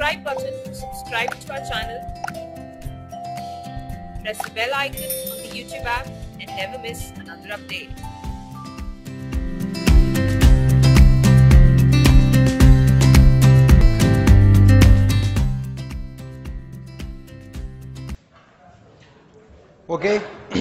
subscribe button to subscribe to our channel. Press the bell icon on the YouTube app and never miss another update. Okay.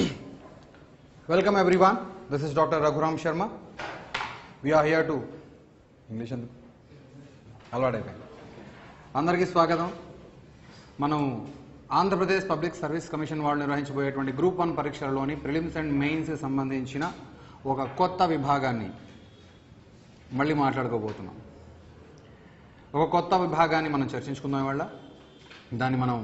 Welcome everyone. This is Dr. Raghuram Sharma. We are here to English ఎందుకు అలవాటైపోయింది అందరికీ స్వాగతం మనం Andhra Pradesh public service commission వాళ్ళు నిర్వహించబోయేటువంటి group one పరీక్షలలోని prelims and mains సంబంధించిన ఒక కొత్త విభాగాన్ని మళ్ళీ మాట్లాడుకోబోతున్నాం ఒక కొత్త విభాగాన్ని మనం చర్చించుకుందాం ఇవాళ దాన్ని మనం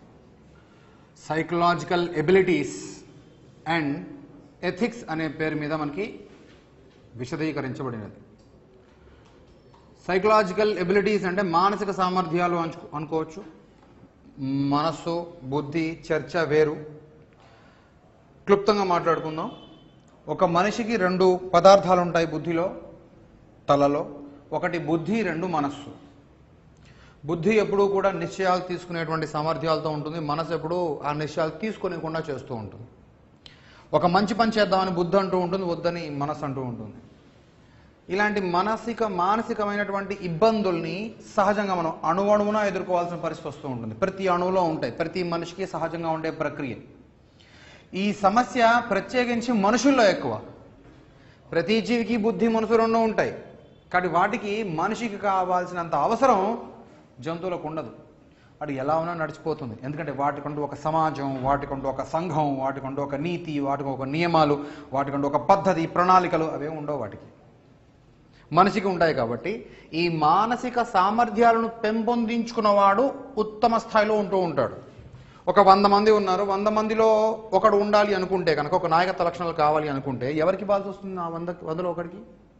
సైకలాజికల్ ఎబిలిటీస్ అండ్ ఎథిక్స్ అనే పేరు మీద మనకి విశదీకరించబడినది సైకలాజికల్ ఎబిలిటీస్ అంటే మానసిక సామర్థ్యాలు అంచు- అనుకోవచ్చు మనస్సు బుద్ధి చర్చ వేరు క్లుప్తంగా మాట్లాడుకుందాం ఒక మనిషికి రెండు పదార్థాలు ఉంటాయి బుద్ధిలో తలలో ఒకటి బుద్ధి రెండు మనస్సు బుద్ధి ఎప్పుడూ కూడా నిశ్చయాలు తీసుకునేటువంటి సామర్థ్యాలతో ఉంటుంది మనసు ఎప్పుడూ ఆ నిశ్చయాలు తీసుకోనికుండా చేస్తూ ఉంటుంది ఒక మంచి పని చేద్దామని బుద్ధి అంటూ ఉంటుంది వద్దని మనసు అంటూ ఉంటుంది ఇలాంటి మానసిక మానసికమైనటువంటి ఇబ్బందుల్ని సహజంగా మనం అణువణువున ఎదుర్కోవాల్సిన పరిస్థితి వస్తూ ఉంటుంది ప్రతి అణువులో ఉంటాయి ప్రతి మనిషికి సహజంగా ఉండే ప్రక్రియ ఈ సమస్య ప్రత్యేకించి మనుషుల్లో ఎక్కువ ప్రతి జీవికి బుద్ధి మనసు రెండు ఉంటాయి కానీ వాటికి మనిషికి కావాల్సినంత అవసరం జంతువులకు ఉండదు అది ఎలా ఉన్నా నడిచిపోతుంది ఎందుకంటే వాటికంటూ ఒక సమాజం వాటికంటూ ఒక సంఘం వాటికంటూ ఒక నీతి వాటికి ఒక నియమాలు వాటికంటూ ఒక పద్ధతి ప్రణాళికలు అవే ఉండవు వాటికి మనిషికి ఉంటాయి కాబట్టి ఈ మానసిక సామర్థ్యాలను పెంపొందించుకున్నవాడు ఉత్తమ స్థాయిలో ఉంటూ ఉంటాడు ఒక వంద మంది ఉన్నారు వంద మందిలో ఒకడు ఉండాలి అనుకుంటే కనుక ఒక నాయకత్వ లక్షణాలు కావాలి అనుకుంటే ఎవరికి బాధ్యత వస్తుంది ఆ వంద వందలో ఒకడికి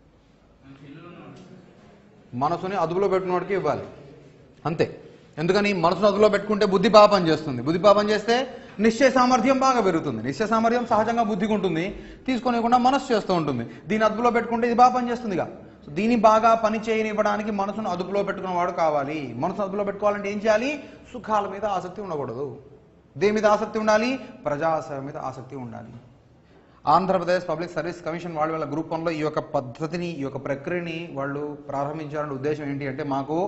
మనసుని అదుపులో పెట్టినోడికి ఇవ్వాలి అంతే ఎందుకని మనసును అదుపులో పెట్టుకుంటే బుద్ధి పాపం చేస్తుంది బుద్ధి పాపం చేస్తే నిశ్చయ సామర్థ్యం బాగా పెరుగుతుంది నిశ్చయ సామర్థ్యం సహజంగా బుద్ధికి ఉంటుంది తీసుకోనివ్వకుండా మనసు చేస్తూ ఉంటుంది దీన్ని అదుపులో పెట్టుకుంటే ఇది బాగా పనిచేస్తుందిగా సో దీన్ని బాగా పని చేయనివ్వడానికి మనసును అదుపులో పెట్టుకున్నవాడు కావాలి మనసును అదుపులో పెట్టుకోవాలంటే ఏం చేయాలి సుఖాల మీద ఆసక్తి ఉండకూడదు దేని మీద ఆసక్తి ఉండాలి ప్రజాసేవ మీద ఆసక్తి ఉండాలి ఆంధ్రప్రదేశ్ పబ్లిక్ సర్వీస్ కమిషన్ వాళ్ళ వాళ్ళ గ్రూప్ వన్లో ఈ యొక్క పద్ధతిని ఈ యొక్క ప్రక్రియని వాళ్ళు ప్రారంభించాలనే ఉద్దేశం ఏంటి అంటే మాకు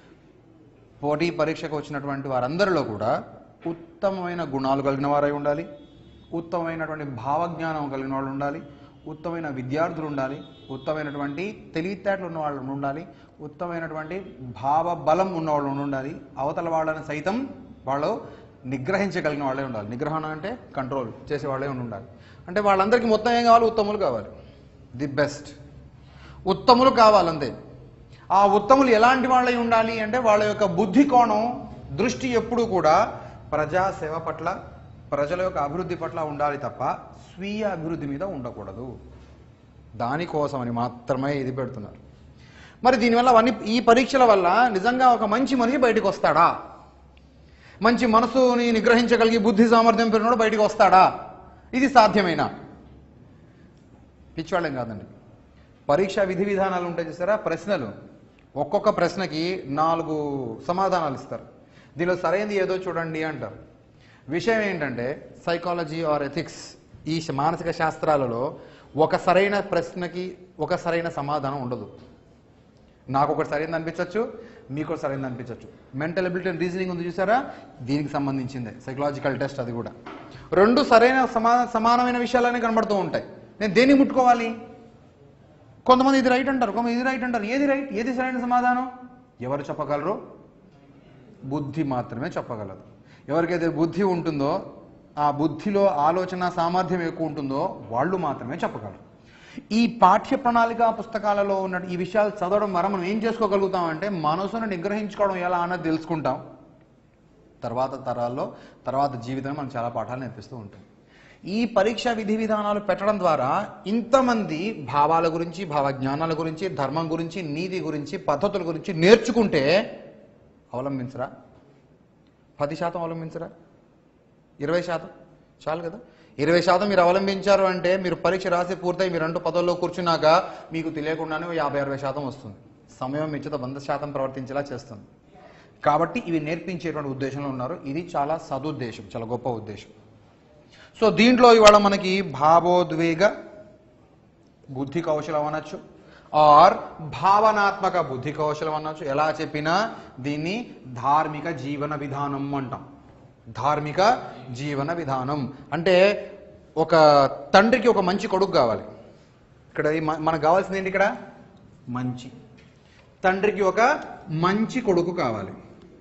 పోటీ పరీక్షకు వచ్చినటువంటి వారందరిలో కూడా ఉత్తమమైన గుణాలు కలిగిన వారై ఉండాలి ఉత్తమమైనటువంటి భావజ్ఞానం కలిగిన వాళ్ళు ఉండాలి ఉత్తమైన విద్యార్థులు ఉండాలి ఉత్తమైనటువంటి తెలివితేటలు ఉన్న వాళ్ళు ఉండాలి ఉత్తమైనటువంటి భావ బలం ఉన్న వాళ్ళు ఉండాలి అవతల వాళ్ళని సైతం వాళ్ళు నిగ్రహించగలిగిన వాళ్ళే ఉండాలి నిగ్రహణ అంటే కంట్రోల్ చేసే వాళ్ళే ఉండాలి అంటే వాళ్ళందరికీ మొత్తం ఏం కావాలి ఉత్తములు కావాలి ది బెస్ట్ ఉత్తములు కావాలంతే ఆ ఉత్తములు ఎలాంటి వాళ్ళై ఉండాలి అంటే వాళ్ళ యొక్క బుద్ధి కోణం దృష్టి ఎప్పుడూ కూడా ప్రజాసేవ పట్ల ప్రజల యొక్క అభివృద్ధి పట్ల ఉండాలి తప్ప స్వీయ అభివృద్ధి మీద ఉండకూడదు దానికోసమని మాత్రమే ఇది పెడుతున్నారు మరి దీనివల్ల అవన్నీ ఈ పరీక్షల వల్ల నిజంగా ఒక మంచి మనిషి బయటకు వస్తాడా మంచి మనసుని నిగ్రహించగలిగి బుద్ధి సామర్థ్యం పెరిగినోడు బయటకు వస్తాడా ఇది సాధ్యమేనా పిచ్చివాళ్ళం కాదండి పరీక్ష విధి విధానాలు ఉంటాయి చూసారా ప్రశ్నలు ఒక్కొక్క ప్రశ్నకి నాలుగు సమాధానాలు ఇస్తారు దీనిలో సరైనది ఏదో చూడండి అంటారు విషయం ఏంటంటే సైకాలజీ ఆర్ ఎథిక్స్ ఈ శ- మానసిక శాస్త్రాలలో ఒక సరైన ప్రశ్నకి ఒక సరైన సమాధానం ఉండదు నాకు ఒకటి సరైనది అనిపించవచ్చు మీకు ఒకటి సరైనది అనిపించవచ్చు మెంటల్ ఎబిలిటీ అండ్ రీజనింగ్ ఉంది చూసారా దీనికి సంబంధించిందే సైకలాజికల్ టెస్ట్ అది కూడా రెండు సరైన సమా సమానమైన విషయాలనే కనబడుతూ ఉంటాయి నేను దేన్ని ముట్టుకోవాలి కొంతమంది ఇది రైట్ అంటారు కొంతమంది ఇది రైట్ అంటారు ఏది రైట్ ఏది సరైన సమాధానం ఎవరు చెప్పగలరు బుద్ధి మాత్రమే చెప్పగలదు ఎవరికైతే బుద్ధి ఉంటుందో ఆ బుద్ధిలో ఆలోచన సామర్థ్యం ఎక్కువ ఉంటుందో వాళ్ళు మాత్రమే చెప్పగలరు ఈ పాఠ్య ప్రణాళిక పుస్తకాలలో ఉన్న ఈ విషయాలు చదవడం ద్వారా మనం ఏం చేసుకోగలుగుతాం అంటే మనసును నిగ్రహించుకోవడం ఎలా అన్నది తెలుసుకుంటాం తర్వాత తరాల్లో తర్వాత జీవితం మనం చాలా పాఠాలు నేర్పిస్తూ ఉంటాం ఈ పరీక్ష విధి విధానాలు పెట్టడం ద్వారా ఇంతమంది భావాల గురించి భావజ్ఞానాల గురించి ధర్మం గురించి నీతి గురించి పద్ధతుల గురించి నేర్చుకుంటే అవలంబించరా పది శాతం అవలంబించరా ఇరవై శాతం చాలు కదా ఇరవై శాతం మీరు అవలంబించారు అంటే మీరు పరీక్ష రాసి పూర్తయి మీరు అంటూ పదవుల్లో కూర్చున్నాక మీకు తెలియకుండానే ఓ యాభై అరవై శాతం వస్తుంది సమయం మిచ్చిత వంద శాతం ప్రవర్తించేలా చేస్తుంది కాబట్టి ఇవి నేర్పించేటువంటి ఉద్దేశంలో ఉన్నారు ఇది చాలా సదుద్దేశం చాలా గొప్ప ఉద్దేశం సో దీంట్లో ఇవాళ మనకి భావోద్వేగ బుద్ధి కౌశలం అనొచ్చు ఆర్ భావనాత్మక బుద్ధి కౌశలం అనొచ్చు ఎలా చెప్పినా దీన్ని ధార్మిక జీవన విధానం అంటాం ధార్మిక జీవన విధానం అంటే ఒక తండ్రికి ఒక మంచి కొడుకు కావాలి ఇక్కడ ఈ మ- మనకు కావాల్సింది ఏంటి ఇక్కడ మంచి తండ్రికి ఒక మంచి కొడుకు కావాలి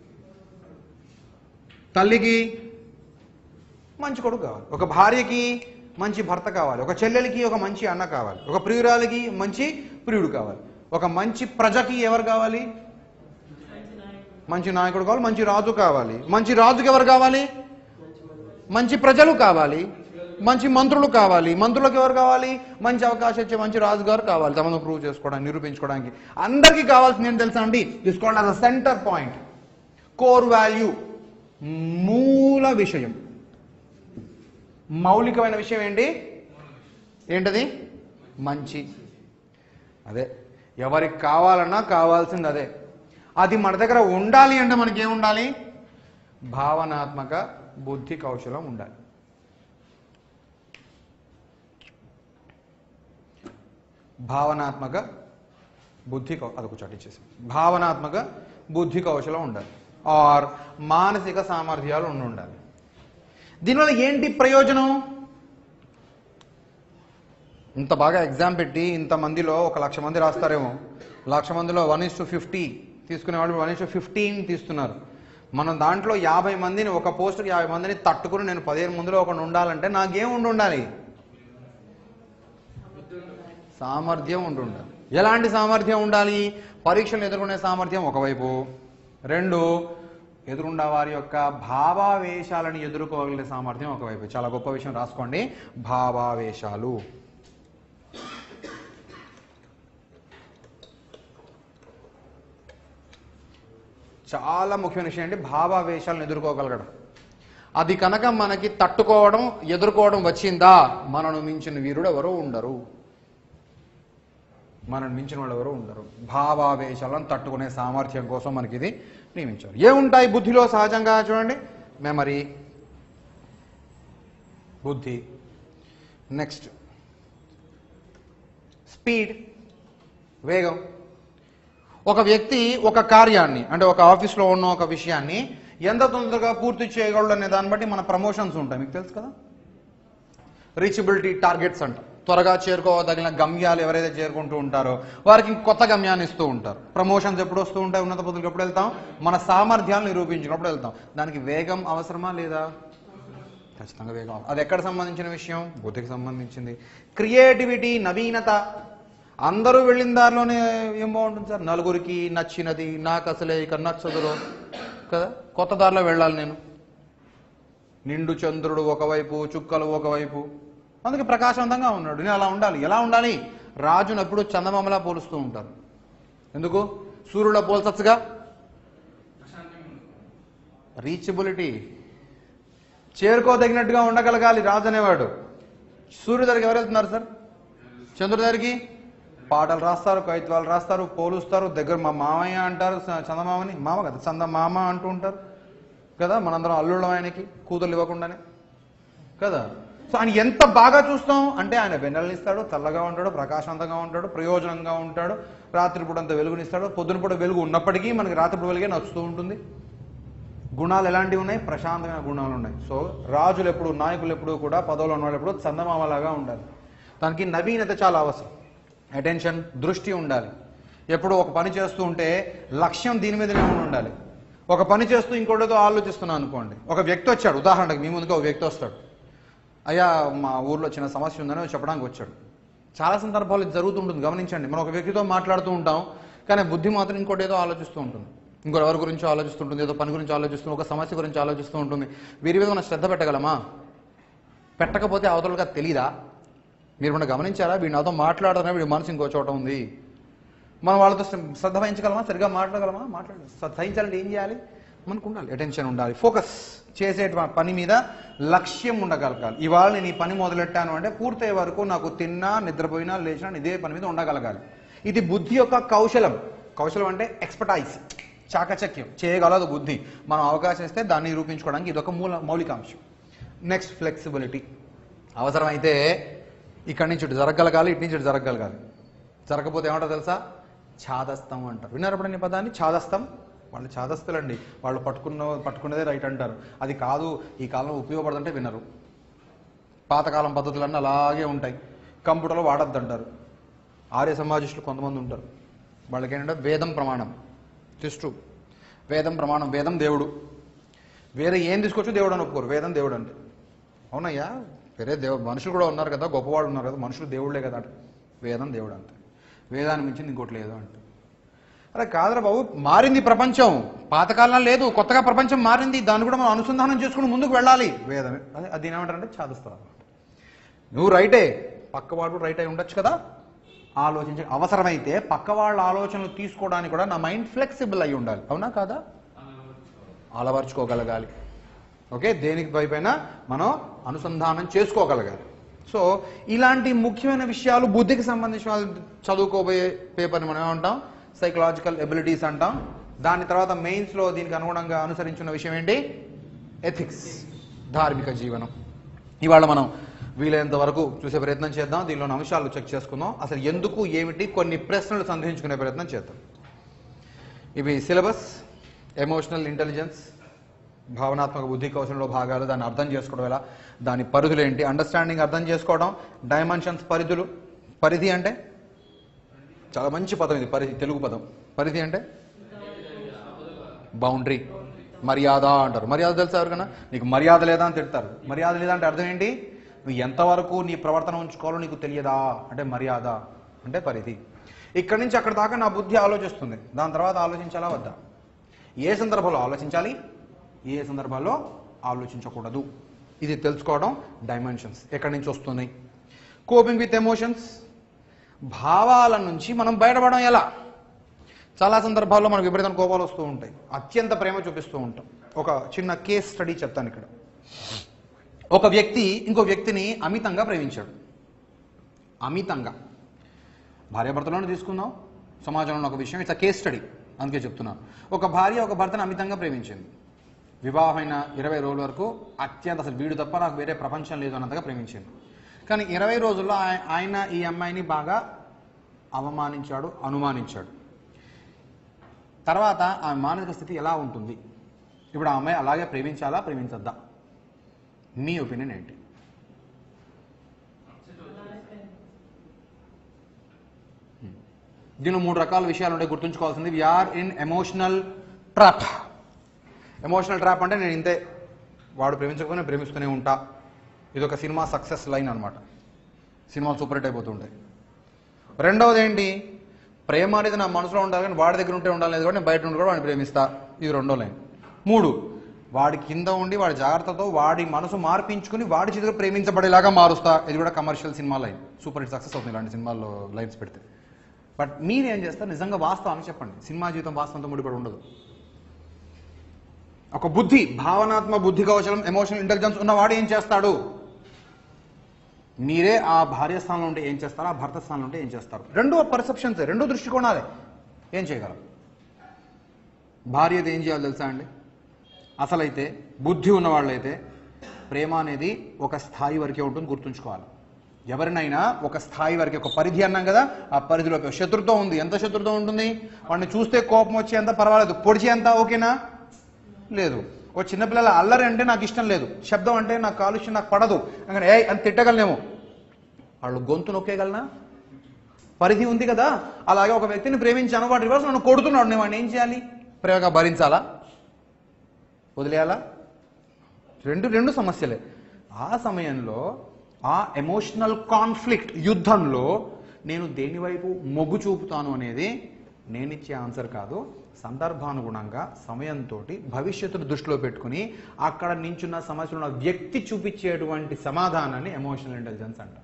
తల్లికి మంచి కొడుకు కావాలి ఒక భార్యకి మంచి భర్త కావాలి ఒక చెల్లెలికి ఒక మంచి అన్న కావాలి ఒక ప్రియురాలికి మంచి ప్రియుడు కావాలి ఒక మంచి ప్రజకి ఎవరు కావాలి మంచి నాయకుడు కావాలి మంచి రాజు కావాలి మంచి రాజుకి ఎవరు కావాలి మంచి ప్రజలు కావాలి మంచి మంత్రులు కావాలి మంత్రులకు ఎవరు కావాలి మంచి అవకాశం ఇచ్చే మంచి రాజుగారు కావాలి తమను ప్రూవ్ చేసుకోవడానికి నిరూపించుకోవడానికి అందరికీ కావాల్సింది ఏంటి తెలుసా అండి తీసుకోండి as center point core value మూల విషయం మౌలికమైన విషయం ఏంటి ఏంటది మంచి అదే ఎవరికి కావాలన్నా కావాల్సింది అదే అది మన దగ్గర ఉండాలి అంటే మనకి ఏముండాలి భావనాత్మక బుద్ధి కౌశలం ఉండాలి భావనాత్మక బుద్ధి కౌ అదొక చోట ఇచ్చేసి భావనాత్మక బుద్ధి కౌశలం ఉండాలి ఆర్ మానసిక సామర్థ్యాలు ఉండి ఉండాలి దీనివల్ల ఏంటి ప్రయోజనం ఇంత బాగా ఎగ్జామ్ పెట్టి ఇంత మందిలో ఒక లక్ష మంది రాస్తారేమో లక్ష మందిలో వన్ ఇస్ టు ఫిఫ్టీ తీసుకునే వాళ్ళు వన్ ఇస్ టు ఫిఫ్టీన్ తీస్తున్నారు మనం దాంట్లో యాభై మందిని ఒక పోస్టుకి యాభై మందిని తట్టుకుని నేను పదిహేను మందిలో ఒకటి ఉండాలంటే నాకేం ఉండి ఉండాలి సామర్థ్యం ఉండి ఉండాలి ఎలాంటి సామర్థ్యం ఉండాలి పరీక్షలు ఎదుర్కొనే సామర్థ్యం ఒకవైపు రెండు ఎదురుండా వారి యొక్క భావావేశాలను ఎదుర్కోగలిగే సామర్థ్యం ఒకవైపు చాలా గొప్ప విషయం రాసుకోండి భావావేశాలు చాలా ముఖ్యమైన విషయం ఏంటి భావావేశాలను ఎదుర్కోగలగడం అది కనుక మనకి తట్టుకోవడం ఎదుర్కోవడం వచ్చిందా మనను మించిన వీరుడు ఎవరు ఉండరు మనల్ని మించిన వాళ్ళు ఎవరు ఉండరు భావావేశాలను తట్టుకునే సామర్థ్యం కోసం మనకి ఇది నియమించారు ఏముంటాయి బుద్ధిలో సహజంగా చూడండి మెమరీ బుద్ధి నెక్స్ట్ స్పీడ్ వేగం ఒక వ్యక్తి ఒక కార్యాన్ని అంటే ఒక ఆఫీస్లో ఉన్న ఒక విషయాన్ని ఎంత తొందరగా పూర్తి చేయగలడు అనే దాన్ని బట్టి మన ప్రమోషన్స్ ఉంటాయి మీకు తెలుసు కదా రీచబిలిటీ టార్గెట్స్ అంట త్వరగా చేరుకోదగిన గమ్యాలు ఎవరైతే చేరుకుంటూ ఉంటారో వారికి కొత్త గమ్యాన్ని ఇస్తూ ఉంటారు ప్రమోషన్స్ ఎప్పుడు వస్తూ ఉంటాయి ఉన్నత పదవులకు ఎప్పుడు వెళ్తాం మన సామర్థ్యాలను నిరూపించినప్పుడు వెళ్తాం దానికి వేగం అవసరమా లేదా ఖచ్చితంగా వేగం అవసరం. అది ఎక్కడ సంబంధించిన విషయం బుద్ధికి సంబంధించింది క్రియేటివిటీ నవీనత అందరూ వెళ్ళిన దారిలోనే ఏం బాగుంటుంది సార్ నలుగురికి నచ్చినది నాకు అసలే ఇక నచ్చదులో కదా కొత్త దారిలో వెళ్ళాలి నేను నిండు చంద్రుడు ఒకవైపు చుక్కలు ఒకవైపు అందుకే ప్రకాశవంతంగా ఉన్నాడు నేను అలా ఉండాలి ఎలా ఉండాలి రాజును ఎప్పుడు చందమామలా పోలుస్తూ ఉంటారు ఎందుకు సూర్యుడు పోల్చచ్చుగా రీచబిలిటీ చేరుకోదగినట్టుగా ఉండగలగాలి రాజు అనేవాడు సూర్యుడు దగ్గరికి ఎవరు వెళ్తున్నారు సార్ చంద్రుడి దగ్గరికి పాటలు రాస్తారు కవిత్వాలు రాస్తారు పోలుస్తారు దగ్గర మా మామయ్య అంటారు చ- చందమామని మామ కదా చంద మామ అంటూ ఉంటారు కదా మనందరం అల్లుళ్ళం ఆయనకి కూతుర్లు ఇవ్వకుండానే కదా సో ఆయన ఎంత బాగా చూస్తాం అంటే ఆయన వెన్నెలనిస్తాడు చల్లగా ఉంటాడు ప్రకాశవంతంగా ఉంటాడు ప్రయోజనంగా ఉంటాడు రాత్రిపూట అంత వెలుగునిస్తాడు పొద్దునపూట వెలుగు ఉన్నప్పటికీ మనకి రాత్రిపూట వెలుగే నచ్చుతూ ఉంటుంది గుణాలు ఎలాంటివి ఉన్నాయి ప్రశాంతమైన గుణాలు ఉన్నాయి సో రాజులు ఎప్పుడు నాయకులు ఎప్పుడు కూడా పదవులు ఉన్న వాళ్ళు ఎప్పుడు చందమామలాగా ఉండాలి దానికి నవీనత చాలా అవసరం అటెన్షన్ దృష్టి ఉండాలి ఎప్పుడు ఒక పని చేస్తూ ఉంటే లక్ష్యం దీని మీదనే ఉండాలి ఒక పని చేస్తూ ఇంకోటితో ఆలోచిస్తున్నాను అనుకోండి ఒక వ్యక్తి వచ్చాడు ఉదాహరణకు మీ ముందుగా ఒక వ్యక్తి వస్తాడు అయ్యా మా ఊర్లో చిన్న సమస్య ఉందని చెప్పడానికి వచ్చాడు చాలా సందర్భాలు ఇది జరుగుతుంటుంది గమనించండి మనం ఒక వ్యక్తితో మాట్లాడుతూ ఉంటాం కానీ బుద్ధి మాత్రం ఇంకోటి ఏదో ఆలోచిస్తూ ఉంటుంది ఇంకో ఎవరి గురించి ఆలోచిస్తుంటుంది ఏదో పని గురించి ఆలోచిస్తుంది ఒక సమస్య గురించి ఆలోచిస్తూ ఉంటుంది వీరి మీద మనం శ్రద్ధ పెట్టగలమా పెట్టకపోతే అవతలగా తెలీదా మీరు మనం గమనించారా వీడు నాతో మాట్లాడుతున్నా వీడి మనసు ఇంకో చోట ఉంది మనం వాళ్ళతో శ్ర- శ్రద్ధ వహించగలమా సరిగా మాట్లాడగలమా మాట్లాడ సహించాలంటే ఏం చేయాలి మనకు ఉండాలి అటెన్షన్ ఉండాలి ఫోకస్ చేసే పని మీద లక్ష్యం ఉండగలగాలి ఇవాళ నేను ఈ పని మొదలెట్టాను అంటే పూర్తయ్యే వరకు నాకు తిన్నా నిద్రపోయినా లేచినా ఇదే పని మీద ఉండగలగాలి ఇది బుద్ధి యొక్క కౌశలం కౌశలం అంటే ఎక్స్పర్టైజ్ చాకచక్యం చేయగలదు బుద్ధి మనం అవకాశం ఇస్తే దాన్ని నిరూపించుకోవడానికి ఇది ఒక మూల మౌలికాంశం నెక్స్ట్ ఫ్లెక్సిబిలిటీ అవసరమైతే ఇక్కడి నుంచి ఇటు జరగగలగాలి ఇటు నుంచి ఇటు జరగగలగాలి జరగకపోతే ఏమంటారు తెలుసా ఛాదస్తం అంటారు విన్నారు ఎప్పుడైనా ఈ పదాన్ని ఛాదస్తం వాళ్ళు ఛాదస్తులండి వాళ్ళు పట్టుకున్న పట్టుకునేదే రైట్ అంటారు అది కాదు ఈ కాలంలో ఉపయోగపడుతుంటే వినరు పాతకాలం పద్ధతులన్నీ అలాగే ఉంటాయి కంప్యూటర్లో వాడద్దు అంటారు ఆర్య సమాజిస్టులు కొంతమంది ఉంటారు వాళ్ళకి ఏంటంటే వేదం ప్రమాణం తిష్టు వేదం ప్రమాణం వేదం దేవుడు వేరే ఏం తీసుకొచ్చు దేవుడు అని ఒప్పుకోరు వేదం దేవుడు అంటే అవునయ్యా వేరే దేవుడు మనుషులు కూడా ఉన్నారు కదా గొప్పవాళ్ళు ఉన్నారు కదా మనుషులు దేవుళ్ళే కదా అంటే వేదం దేవుడు అంతే వేదాన్ని మించింది ఇంకోటి లేదు అంటే అరే కాదరా బాబు మారింది ప్రపంచం పాతకాలం లేదు కొత్తగా ప్రపంచం మారింది దాన్ని కూడా మనం అనుసంధానం చేసుకుని ముందుకు వెళ్ళాలి వేదమే అదే అది ఏమంటారంటే చాదస్తారు నువ్వు రైటే పక్కవాడు రైట్ అయి ఉండొచ్చు కదా ఆలోచించ అవసరమైతే పక్క వాళ్ళ ఆలోచనలు తీసుకోవడానికి కూడా నా మైండ్ ఫ్లెక్సిబుల్ అయి ఉండాలి అవునా కాదా అలవర్చుకోగలగాలి ఓకే దేనికి పైపైన మనం అనుసంధానం చేసుకోగలగాలి సో ఇలాంటి ముఖ్యమైన విషయాలు బుద్ధికి సంబంధించిన వాళ్ళు చదువుకోబోయే పేపర్ని మనం ఏమంటాం సైకలాజికల్ ఎబిలిటీస్ అంటాం దాని తర్వాత మెయిన్స్లో దీనికి అనుగుణంగా అనుసరించిన విషయం ఏంటి ఎథిక్స్ ధార్మిక జీవనం ఇవాళ మనం వీలైనంత వరకు చూసే ప్రయత్నం చేద్దాం దీనిలోని అంశాలు చెక్ చేసుకుందాం అసలు ఎందుకు ఏమిటి కొన్ని ప్రశ్నలు సంధించుకునే ప్రయత్నం చేద్దాం ఇవి సిలబస్ ఎమోషనల్ ఇంటెలిజెన్స్ భావనాత్మక బుద్ధి కౌశలంలో భాగాలు దాన్ని అర్థం చేసుకోవడం ఎలా దాని పరిధులు ఏంటి అండర్స్టాండింగ్ అర్థం చేసుకోవడం డైమెన్షన్స్ పరిధులు పరిధి అంటే చాలా మంచి పదం ఇది పరిధి తెలుగు పదం పరిధి అంటే బౌండరీ మర్యాద అంటారు మర్యాద తెలుసా ఎవరికైనా నీకు మర్యాద లేదా అని తిడతారు మర్యాద లేదా అంటే అర్థం ఏంటి నువ్వు ఎంతవరకు నీ ప్రవర్తన ఉంచుకోవాలో నీకు తెలియదా అంటే మర్యాద అంటే పరిధి ఇక్కడి నుంచి అక్కడ దాకా నా బుద్ధి ఆలోచిస్తుంది దాని తర్వాత ఆలోచించాలా వద్దా ఏ సందర్భంలో ఆలోచించాలి ఏ సందర్భాల్లో ఆలోచించకూడదు ఇది తెలుసుకోవడం డైమెన్షన్స్ ఎక్కడి నుంచి వస్తున్నాయి కోపింగ్ విత్ ఎమోషన్స్ భావాల నుంచి మనం బయటపడడం ఎలా చాలా సందర్భాల్లో మనకు విపరీతం కోపాలు వస్తూ ఉంటాయి అత్యంత ప్రేమ చూపిస్తూ ఉంటాం ఒక చిన్న కేస్ స్టడీ చెప్తాను ఇక్కడ ఒక వ్యక్తి ఇంకో వ్యక్తిని అమితంగా ప్రేమించాడు అమితంగా భార్యాభర్తలను తీసుకుందాం సమాజంలో ఒక విషయం ఇట్స్ కేస్ స్టడీ అందుకే చెప్తున్నాను ఒక భార్య ఒక భర్తను అమితంగా ప్రేమించింది వివాహమైన ఇరవై రోజుల వరకు అత్యంత అసలు వీడు తప్ప నాకు వేరే ప్రపంచం లేదు అన్నంతగా ప్రేమించింది కానీ ఇరవై రోజుల్లో ఆయ- ఆయన ఈ అమ్మాయిని బాగా అవమానించాడు అనుమానించాడు తర్వాత ఆ మానసిక స్థితి ఎలా ఉంటుంది ఇప్పుడు ఆ అమ్మాయి అలాగే ప్రేమించాలా ప్రేమించద్దా మీ ఒపీనియన్ ఏంటి దీనిలో మూడు రకాల విషయాలు ఉంటాయి గుర్తుంచుకోవాల్సింది we are in emotional trap emotional trap అంటే నేను ఇంతే వాడు ప్రేమించకపోయినా ప్రేమిస్తూనే ఉంటా ఇది ఒక సినిమా సక్సెస్ లైన్ అనమాట సినిమాలు సూపర్ హిట్ అయిపోతుంటాయి రెండవది ఏంటి ప్రేమ అనేది నా మనసులో ఉండాలి కానీ వాడి దగ్గర ఉంటే ఉండాలి లేదు కూడా నేను బయట ఉండి కూడా వాడిని ప్రేమిస్తా ఇది రెండో లైన్ మూడు వాడి కింద ఉండి వాడి జాగ్రత్తతో వాడి మనసు మార్పించుకుని వాడి చేతిలో ప్రేమించబడేలాగా మారుస్తా ఇది కూడా commercial cinema line super hit success అవుతుంది ఇలాంటి సినిమాల్లో లైన్స్ పెడితే బట్ మీరేం చేస్తారు నిజంగా వాస్తవాన్ని చెప్పండి సినిమా జీవితం వాస్తవంతో ముడిపడి ఉండదు ఒక బుద్ధి భావనాత్మక బుద్ధి కౌశలం ఎమోషనల్ ఇంటెలిజెన్స్ ఉన్నవాడు ఏం చేస్తాడు మీరే ఆ భార్య స్థానంలో ఉంటే ఏం చేస్తారు ఆ భర్త స్థానంలో ఉంటే ఏం చేస్తారు రెండో పర్సెప్షన్స్ రెండో దృష్టికోణాలే ఏం చేయగలం భార్యది ఏం చేయాలో తెలుసా అండి అసలైతే బుద్ధి ఉన్నవాళ్ళైతే ప్రేమ అనేది ఒక స్థాయి వరకే ఉంటుంది గుర్తుంచుకోవాలి ఎవరినైనా ఒక స్థాయి వరకే ఒక పరిధి అన్నాం కదా ఆ పరిధిలో శత్రుతో ఉంది ఎంత శత్రుతో ఉంటుంది వాడిని చూస్తే కోపం వచ్చేంత పర్వాలేదు పొడిచేంత ఓకేనా లేదు ఓ చిన్నపిల్లల అల్లరి అంటే నాకు ఇష్టం లేదు శబ్దం అంటే నాకు కాలుష్యం నాకు పడదు అందుకని ఏ అని తిట్టగలనేమో వాళ్ళు గొంతు నొక్కేయగలనా పరిధి ఉంది కదా అలాగే ఒక వ్యక్తిని ప్రేమించాను వాడు రివర్స్ నన్ను కొడుతున్నాడు నేను వాడిని ఏం చేయాలి ప్రేమగా భరించాలా వదిలేయాలా రెండు రెండు సమస్యలే ఆ సమయంలో ఆ ఎమోషనల్ కాన్ఫ్లిక్ట్ యుద్ధంలో నేను దేని వైపు మొగ్గు చూపుతాను అనేది నేనిచ్చే ఆన్సర్ కాదు సందర్భానుగుణంగా సమయంతో భవిష్యత్తును దృష్టిలో పెట్టుకుని అక్కడ నించున్న సమస్యలు ఉన్న వ్యక్తి చూపించేటువంటి సమాధానాన్ని ఎమోషనల్ ఇంటెలిజెన్స్ అంటారు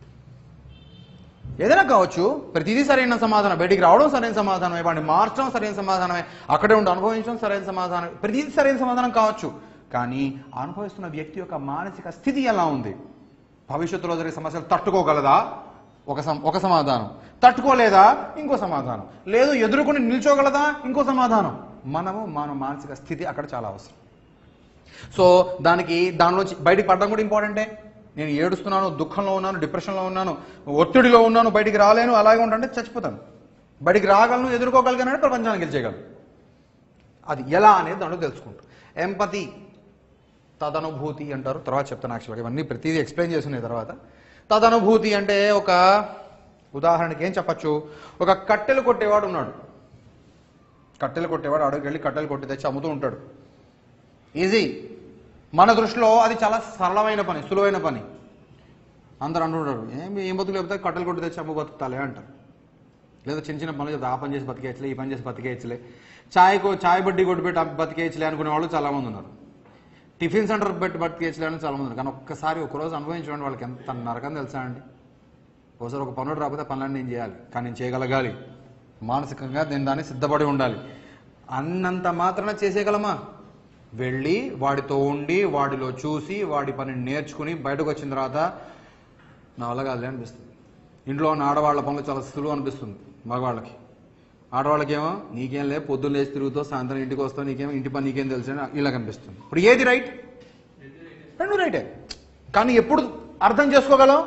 ఏదైనా కావచ్చు ప్రతిదీ సరైన సమాధానం బయటికి రావడం సరైన సమాధానమే వాడిని మార్చడం సరైన సమాధానమే అక్కడే ఉండి అనుభవించడం సరైన సమాధానం ప్రతిదీ సరైన సమాధానం కావచ్చు కానీ ఆ అనుభవిస్తున్న వ్యక్తి యొక్క మానసిక స్థితి ఎలా ఉంది భవిష్యత్తులో జరిగే సమస్యలు తట్టుకోగలదా ఒక సమ ఒక సమాధానం తట్టుకోలేదా ఇంకో సమాధానం లేదు ఎదుర్కొని నిల్చోగలదా ఇంకో సమాధానం మనము మన మానసిక స్థితి అక్కడ చాలా అవసరం సో దానికి దానిలోంచి బయటికి పడడం కూడా ఇంపార్టెంటే నేను ఏడుస్తున్నాను దుఃఖంలో ఉన్నాను డిప్రెషన్లో ఉన్నాను ఒత్తిడిలో ఉన్నాను బయటికి రాలేను అలాగే ఉంటానంటే చచ్చిపోతాను బయటికి రాగలను ఎదుర్కోగలిగానంటే ప్రపంచాన్ని గెలిచేయగలను అది ఎలా అనేది దాంట్లో తెలుసుకుంటాం ఎంపతి తదనుభూతి అంటారు తర్వాత చెప్తాను యాక్చువల్గా ఇవన్నీ ప్రతిదీ ఎక్స్ప్లెయిన్ చేసుకునే తర్వాత తదనుభూతి అంటే ఒక ఉదాహరణకి ఏం చెప్పచ్చు ఒక కట్టెలు కొట్టేవాడు ఉన్నాడు కట్టెలు కొట్టేవాడు అడుగుకి వెళ్ళి కట్టెలు కొట్టి తెచ్చి అమ్ముతూ ఉంటాడు ఈజీ మన దృష్టిలో అది చాలా సరళమైన పని సులువైన పని అందరు అంటుంటారు ఏం ఏం బతుకు లేకపోతే కట్టెలు కొట్టి తెచ్చి అమ్ము బతుకుతాలే అంటారు లేదా చిన్న చిన్న పనులు చెప్తే ఆ పని చేసి బతికేయచ్చులే ఈ పని చేసి బతికేయచ్చులే ఛాయ్కో ఛాయ్ బడ్డీ కొట్టి పెట్టి అమ్మి బతికేయచ్చులే అనుకునే వాళ్ళు చాలా మంది ఉన్నారు టిఫిన్ సెంటర్ పెట్టి బతికేయచ్చులే అని చాలా మంది ఉన్నారు కానీ ఒక్కసారి ఒకరోజు అనుభవించడం వాళ్ళకి ఎంత నరకం తెలుసా అండి ఒకసారి ఒక పనుడు రాకపోతే పనులన్నీ నేను చేయాలి కానీ నేను చేయగలగాలి మానసికంగా నేను దాన్ని సిద్ధపడి ఉండాలి అన్నంత మాత్రాన చేసేయగలమా వెళ్ళి వాడితో ఉండి వాడిలో చూసి వాడి పనిని నేర్చుకుని బయటకు వచ్చిన తర్వాత నా వల్ల కాదులే అనిపిస్తుంది ఇంట్లో ఉన్న ఆడవాళ్ళ పనులు చాలా సులువు అనిపిస్తుంది మగవాళ్ళకి ఆడవాళ్ళకేమో నీకేం లే పొద్దున్న లేచి తిరుగుతావు సాయంత్రం ఇంటికి వస్తావు నీకేమో ఇంటి పని నీకేం తెలుసు అని ఇలా కనిపిస్తుంది ఇప్పుడు ఏది రైట్ రెండు రైటే కానీ ఎప్పుడు అర్థం చేసుకోగలం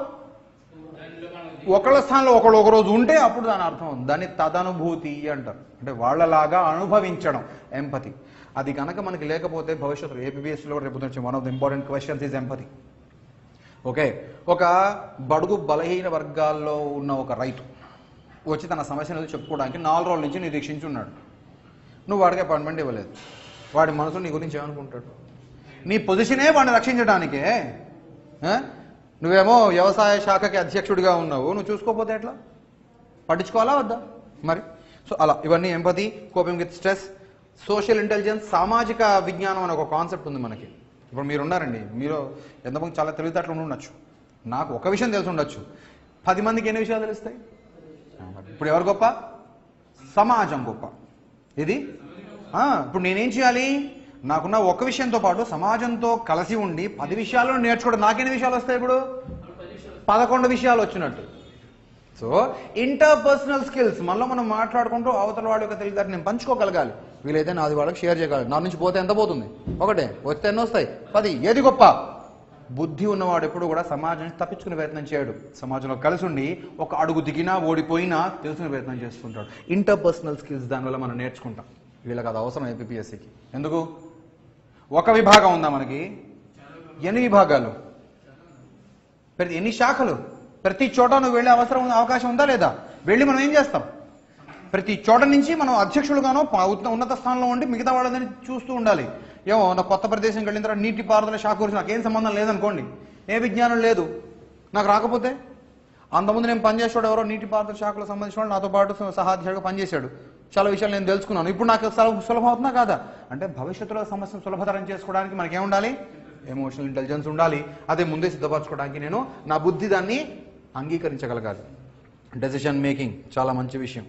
ఒకళ్ళ స్థానంలో ఒకళ్ళు ఒక రోజు ఉంటే అప్పుడు దాని అర్థం ఉంది దాన్ని తదనుభూతి అంటారు అంటే వాళ్ళలాగా అనుభవించడం ఎంపతి అది కనుక మనకి లేకపోతే భవిష్యత్తులో ఏపీఎస్లో రేపు వచ్చే one of the important questions is empathy okay ఒక బడుగు బలహీన వర్గాల్లో ఉన్న ఒక రైతు వచ్చి తన సమస్యను చెప్పుకోవడానికి నాలుగు రోజుల నుంచి నిరీక్షించి ఉన్నాడు నువ్వు వాడికి అపాయింట్మెంట్ ఇవ్వలేదు వాడి మనసు నీ గురించి ఏమనుకుంటాడు నీ పొజిషనే వాడిని రక్షించడానికే ఆ? నువ్వేమో వ్యవసాయ శాఖకి అధ్యక్షుడిగా ఉన్నావు నువ్వు చూసుకోకపోతే ఎట్లా పట్టించుకోవాలా వద్దా మరి సో అలా ఇవన్నీ empathy coping with stress social intelligence సామాజిక విజ్ఞానం అనే ఒక కాన్సెప్ట్ ఉంది మనకి ఇప్పుడు మీరు ఉన్నారండి మీరు ఎంతమంది చాలా తెలివితేటలు ఉండి ఉండొచ్చు నాకు ఒక విషయం తెలిసి ఉండొచ్చు పది మందికి ఎన్ని విషయాలు తెలుస్తాయి ఇప్పుడు ఎవరు గొప్ప సమాజం గొప్ప ఇది ఆ, ఇప్పుడు నేనేం చేయాలి నాకున్న ఒక విషయంతో పాటు సమాజంతో కలిసి ఉండి పది విషయాలు నేర్చుకోవడం నాకెన్ని విషయాలు వస్తాయి ఇప్పుడు పదకొండు విషయాలు వచ్చినట్టు సో ఇంటర్పర్సనల్ స్కిల్స్ మనలో మనం మాట్లాడుకుంటూ అవతల వాళ్ళ యొక్క తెలివితేటలు నేను పంచుకోగలగాలి వీలైతే నాది వాళ్ళకి షేర్ చేయగలగాలి నా నుంచి పోతే ఎంత పోతుంది ఒకటే వస్తే ఎన్ని వస్తాయి పది ఏది గొప్ప బుద్ధి ఉన్నవాడు ఎప్పుడు కూడా సమాజం నుంచి తప్పించుకునే ప్రయత్నం చేయడు సమాజంలో కలిసి ఉండి ఒక అడుగు దిగినా ఓడిపోయినా తెలుసుకునే ప్రయత్నం చేస్తుంటాడు ఇంటర్పర్సనల్ స్కిల్స్ దానివల్ల మనం నేర్చుకుంటాం వీళ్ళకి అది అవసరం ఏపీఎస్సికి ఎందుకు ఒక విభాగం ఉందా మనకి ఎన్ని విభాగాలు ప్రతి ఎన్ని శాఖలు ప్రతి చోట నువ్వు వెళ్ళే అవసరం ఉంది అవకాశం ఉందా లేదా వెళ్ళి మనం ఏం చేస్తాం ప్రతి చోట నుంచి మనం అధ్యక్షులుగానో ప- ఉన్న- ఉన్నత స్థానంలో ఉండి మిగతా వాళ్ళని చూస్తూ ఉండాలి ఏమో నా కొత్త ప్రదేశంకి వెళ్ళిన తర్వాత నీటి పారుదల శాఖ గురించి నాకేం సంబంధం లేదనుకోండి ఏ విజ్ఞానం లేదు నాకు రాకపోతే అంతకుముందు నేను పనిచేసేవాడు ఎవరో నీటి పారుదల శాఖలో సంబంధించిన వాడు నాతో పాటు సహాధ్యాయుడిగా పనిచేశాడు చాలా విషయాలు నేను తెలుసుకున్నాను ఇప్పుడు నాకు సులభ- సులభం అవుతుందా కాదా అంటే భవిష్యత్తులో సమస్యను సులభతరం చేసుకోవడానికి మనకేం ఉండాలి ఎమోషనల్ ఇంటెలిజెన్స్ ఉండాలి అదే ముందే సిద్ధపరచుకోవడానికి నేను నా బుద్ధి దాన్ని అంగీకరించగలగాలి డెసిషన్ మేకింగ్ చాలా మంచి విషయం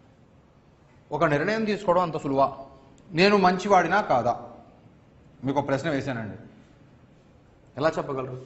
ఒక నిర్ణయం తీసుకోవడం అంత సులువా నేను మంచివాడినా కాదా మీకు ఒక ప్రశ్న వేశానండి ఎలా చెప్పగలరు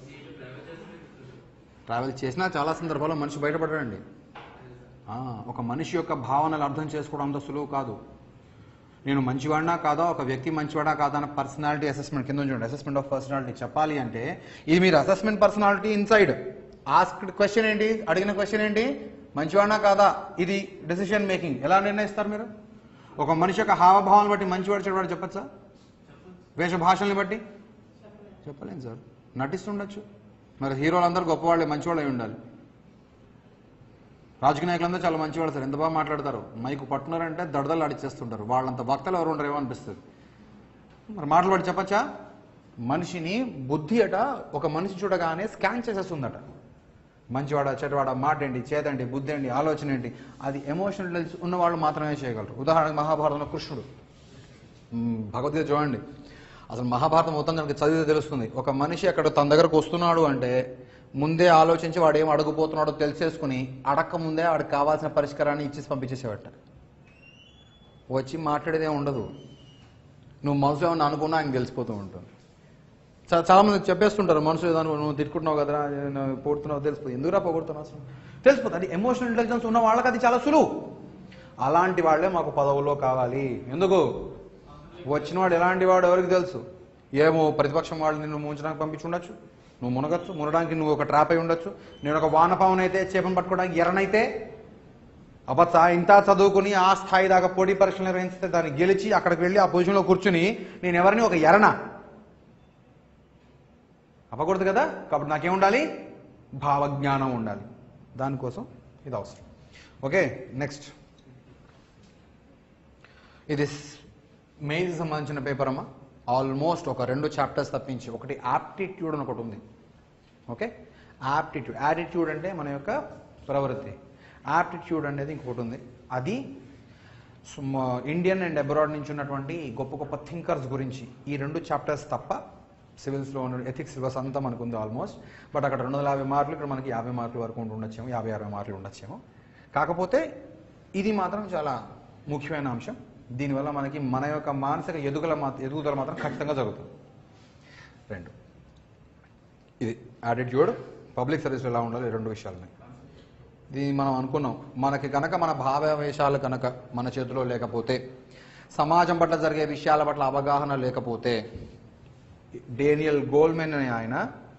ట్రావెల్ చేసినా చాలా సందర్భాల్లో మనిషి బయటపడరండి ఆ, ఒక మనిషి యొక్క భావనలు అర్థం చేసుకోవడం అంత సులువు కాదు నేను మంచివాడినా కాదా ఒక వ్యక్తి మంచివాడా కాదా అన్న పర్సనాలిటీ అసెస్మెంట్ కింద చూడండి అసెస్మెంట్ ఆఫ్ పర్సనాలిటీ చెప్పాలి అంటే ఇది మీరు assessment personality inside asked question ఏంటి అడిగిన క్వశ్చన్ ఏంటి మంచివాడినా కాదా ఇది డెసిషన్ మేకింగ్ ఎలా నిర్ణయిస్తారు మీరు ఒక మనిషి యొక్క హావభావాలను బట్టి మంచివాడు చెడువాడు చెప్పచ్చా వేషభాషల్ని బట్టి చెప్పలేను సార్ నటిస్తుండొచ్చు మరి హీరోలు అందరూ గొప్పవాళ్ళే మంచివాళ్ళు అయి ఉండాలి రాజకీయ నాయకులందరూ చాలా మంచివాళ్ళు సార్ ఎంత బాగా మాట్లాడతారు మైకు పట్టున్నారంటే దడదలు ఆడిచ్చేస్తుంటారు వాళ్ళంత భక్తులు ఎవరు ఉండరేమో అనిపిస్తుంది మరి మాటలు పడి చెప్పచ్చా మనిషిని బుద్ధి అట ఒక మనిషి చూడగానే స్కాన్ చేసేస్తుందట మంచివాడ చెడ్డవాడ మాట ఏంటి చేతండి బుద్ధి ఏంటి ఆలోచన ఏంటి అది ఎమోషనల్ ఉన్న వాళ్ళు మాత్రమే చేయగలరు ఉదాహరణకు మహాభారతంలో కృష్ణుడు మ్మ్, భగవద్గీత చూడండి అసలు మహాభారతం మొత్తం కనుక చదివితే తెలుస్తుంది ఒక మనిషి అక్కడ తన దగ్గరకు వస్తున్నాడు అంటే ముందే ఆలోచించి వాడు ఏం అడుగుపోతున్నాడో తెలిసేసుకుని అడక్క ముందే వాడికి కావాల్సిన పరిష్కారాన్ని ఇచ్చేసి పంపించేసేవాట వచ్చి మాట్లాడేదే ఉండదు నువ్వు మనసు ఏమన్నా అనుకున్నా ఆయనకు తెలిసిపోతూ ఉంటుంది చా- చాలా మంది చెప్పేస్తుంటారు మనసు ఏదో అనుకో, నువ్వు తిట్టుకుంటున్నావు కదరా నువ్వు పొడుతున్నావు తెలిసిపోతుంది ఎందుకురా పొగుడుతున్నావు అసలు తెలిసిపోతుంది అది ఎమోషనల్ ఇంటెలిజెన్స్ ఉన్న వాళ్ళకి అది చాలా సులువు అలాంటి వాళ్ళే మాకు పదవుల్లో కావాలి ఎందుకు వచ్చినవాడు ఎలాంటి వాడు ఎవరికి తెలుసు ఏమో ప్రతిపక్షం వాళ్ళు నిన్ను ముంచడానికి పంపించి ఉండొచ్చు నువ్వు మునగచ్చు మునడానికి నువ్వు ఒక ట్రాప్ అయి ఉండొచ్చు నేను ఒక వానపావునైతే చేపను పట్టుకోవడానికి ఎర్రనైతే అబద్ధ ఇంత చదువుకుని ఆ స్థాయి దాకా పోటీ పరీక్షలు నిర్వహిస్తే దాన్ని గెలిచి అక్కడికి వెళ్ళి ఆ పొజిషన్లో కూర్చుని నేను ఎవరిని ఒక ఎరన అవ్వకూడదు కదా కాబట్టి నాకేం ఉండాలి భావజ్ఞానం ఉండాలి దానికోసం ఇది అవసరం ఓకే నెక్స్ట్ ఇది మెయిన్కి సంబంధించిన పేపర్ అమ్మా ఆల్మోస్ట్ ఒక రెండు చాప్టర్స్ తప్పించి ఒకటి యాప్టిట్యూడ్ అని ఒకటి ఉంది ఓకే యాప్టిట్యూడ్ యాటిట్యూడ్ అంటే మన యొక్క ప్రవృత్తి యాప్టిట్యూడ్ అనేది ఇంకొకటి ఉంది అది సుమ- ఇండియన్ అండ్ అబ్రాడ్ నుంచి ఉన్నటువంటి గొప్ప గొప్ప థింకర్స్ గురించి ఈ రెండు చాప్టర్స్ తప్ప సివిల్స్లో ఉన్న ఎథిక్స్ సిలబస్ అంతా మనకు ఉంది ఆల్మోస్ట్ బట్ అక్కడ రెండు వందల యాభై మార్కులు ఇక్కడ మనకి యాభై మార్కుల వరకు ఉండి ఉండొచ్చేమో యాభై అరవై మార్కులు ఉండొచ్చేమో కాకపోతే ఇది మాత్రం చాలా ముఖ్యమైన అంశం దీనివల్ల మనకి మన యొక్క మానసిక ఎదుగుదల మాత్రం ఎదుగుదల మాత్రం ఖచ్చితంగా జరుగుతుంది రెండు ఇది యాటిట్యూడ్ పబ్లిక్ సర్వీస్లో ఎలా ఉండాలి ఈ రెండు విషయాలని ఇది మనం అనుకున్నాం మనకి కనుక మన భావావేశాలు కనుక మన చేతిలో లేకపోతే సమాజం పట్ల జరిగే విషయాల పట్ల అవగాహన లేకపోతే డేనియల్ గోల్మెన్ అనే ఆయన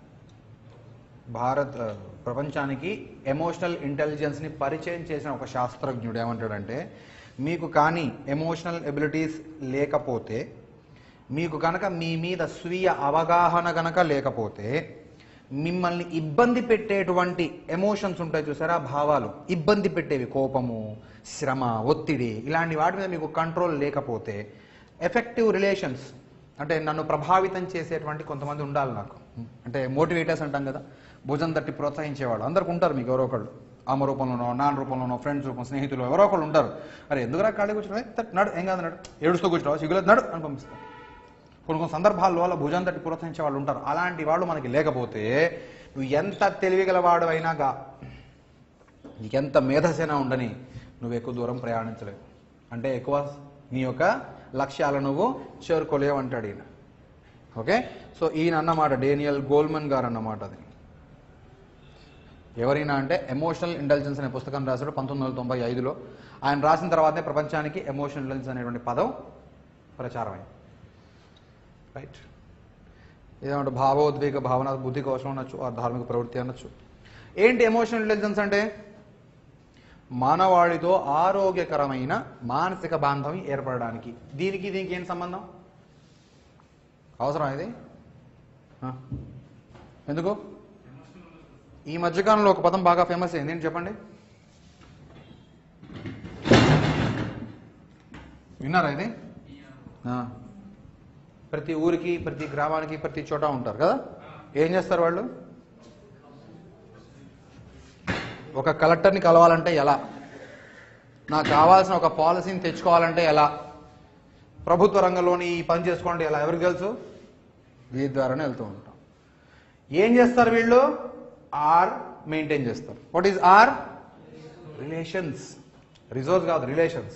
భారత్ ఆ, ప్రపంచానికి ఎమోషనల్ ఇంటెలిజెన్స్ని పరిచయం చేసిన ఒక శాస్త్రజ్ఞుడు ఏమంటాడంటే మీకు కానీ ఎమోషనల్ ఎబిలిటీస్ లేకపోతే మీకు కనుక మీ మీద స్వీయ అవగాహన కనుక లేకపోతే మిమ్మల్ని ఇబ్బంది పెట్టేటువంటి ఎమోషన్స్ ఉంటాయి చూసారా భావాలు ఇబ్బంది పెట్టేవి కోపము శ్రమ ఒత్తిడి ఇలాంటి వాటి మీద మీకు కంట్రోల్ లేకపోతే ఎఫెక్టివ్ రిలేషన్స్ అంటే నన్ను ప్రభావితం చేసేటువంటి కొంతమంది ఉండాలి నాకు అంటే మోటివేటర్స్ అంటాం కదా భుజం తట్టి ప్రోత్సహించేవాళ్ళు అందరికి ఉంటారు మీకు ఎవరో ఒకళ్ళు అమ్మ రూపంలోనో నాన్న రూపంలోనో ఫ్రెండ్స్ రూపం స్నేహితులు ఎవరో ఒకళ్ళు ఉంటారు అరే ఎందుకురా ఖాళీ కూర్చున్నావు తట్ నడు ఏం కాదు నడు ఏడుస్తూ కూర్చున్నావు సిగ్గులేదు నడు అని పంపిస్తాం కొన్ని కొన్ని సందర్భాల్లో వాళ్ళ భుజం తట్టి ప్రోత్సహించే వాళ్ళు ఉంటారు అలాంటి వాళ్ళు మనకి లేకపోతే నువ్వు ఎంత తెలివిగలవాడు అయినా గా నీకెంత మేధసైనా ఉండని నువ్వు ఎక్కువ దూరం ప్రయాణించలేవు అంటే ఎక్కువ నీ యొక్క లక్ష్యాలను నువ్వు చేరుకోలేవు అంటాడు ఈయన ఓకే సో ఈయన అన్నమాట డేనియల్ గోల్మన్ గారు అన్నమాట అది ఎవరైనా అంటే ఎమోషనల్ ఇంటెలిజెన్స్ అనే పుస్తకం రాశాడు పంతొమ్మిది వందల తొంభై ఐదులో ఆయన రాసిన తర్వాతనే ప్రపంచానికి ఎమోషనల్ ఇంటెలిజెన్స్ అనేటువంటి పదం ప్రచారమైంది రైట్ ఇదేమంటే భావోద్వేగ భావన బుద్ధి కోసం అనొచ్చు ఆ ధార్మిక ప్రవృత్తి అనొచ్చు ఏంటి ఎమోషనల్ ఇంటెలిజెన్స్ అంటే మానవాళితో ఆరోగ్యకరమైన మానసిక బాంధవ్యం ఏర్పడడానికి దీనికి దీనికి ఏం సంబంధం అవసరం ఇది ఆ. ఎందుకు ఈ మధ్యకాలంలో ఒక పదం బాగా ఫేమస్ అయింది ఏంటి చెప్పండి విన్నారా ఇది ఆ. ప్రతి ఊరికి ప్రతి గ్రామానికి ప్రతి చోట ఉంటారు కదా ఏం చేస్తారు వాళ్ళు ఒక కలెక్టర్ని కలవాలంటే ఎలా నాకు కావాల్సిన ఒక పాలసీని తెచ్చుకోవాలంటే ఎలా ప్రభుత్వ రంగంలోని ఈ పని చేసుకోండి ఎలా ఎవరికి తెలుసు వీరి ద్వారానే వెళ్తూ ఉంటాం ఏం చేస్తారు వీళ్ళు ఆర్ మెయింటైన్ చేస్తారు what is R relations resource కాదు రిలేషన్స్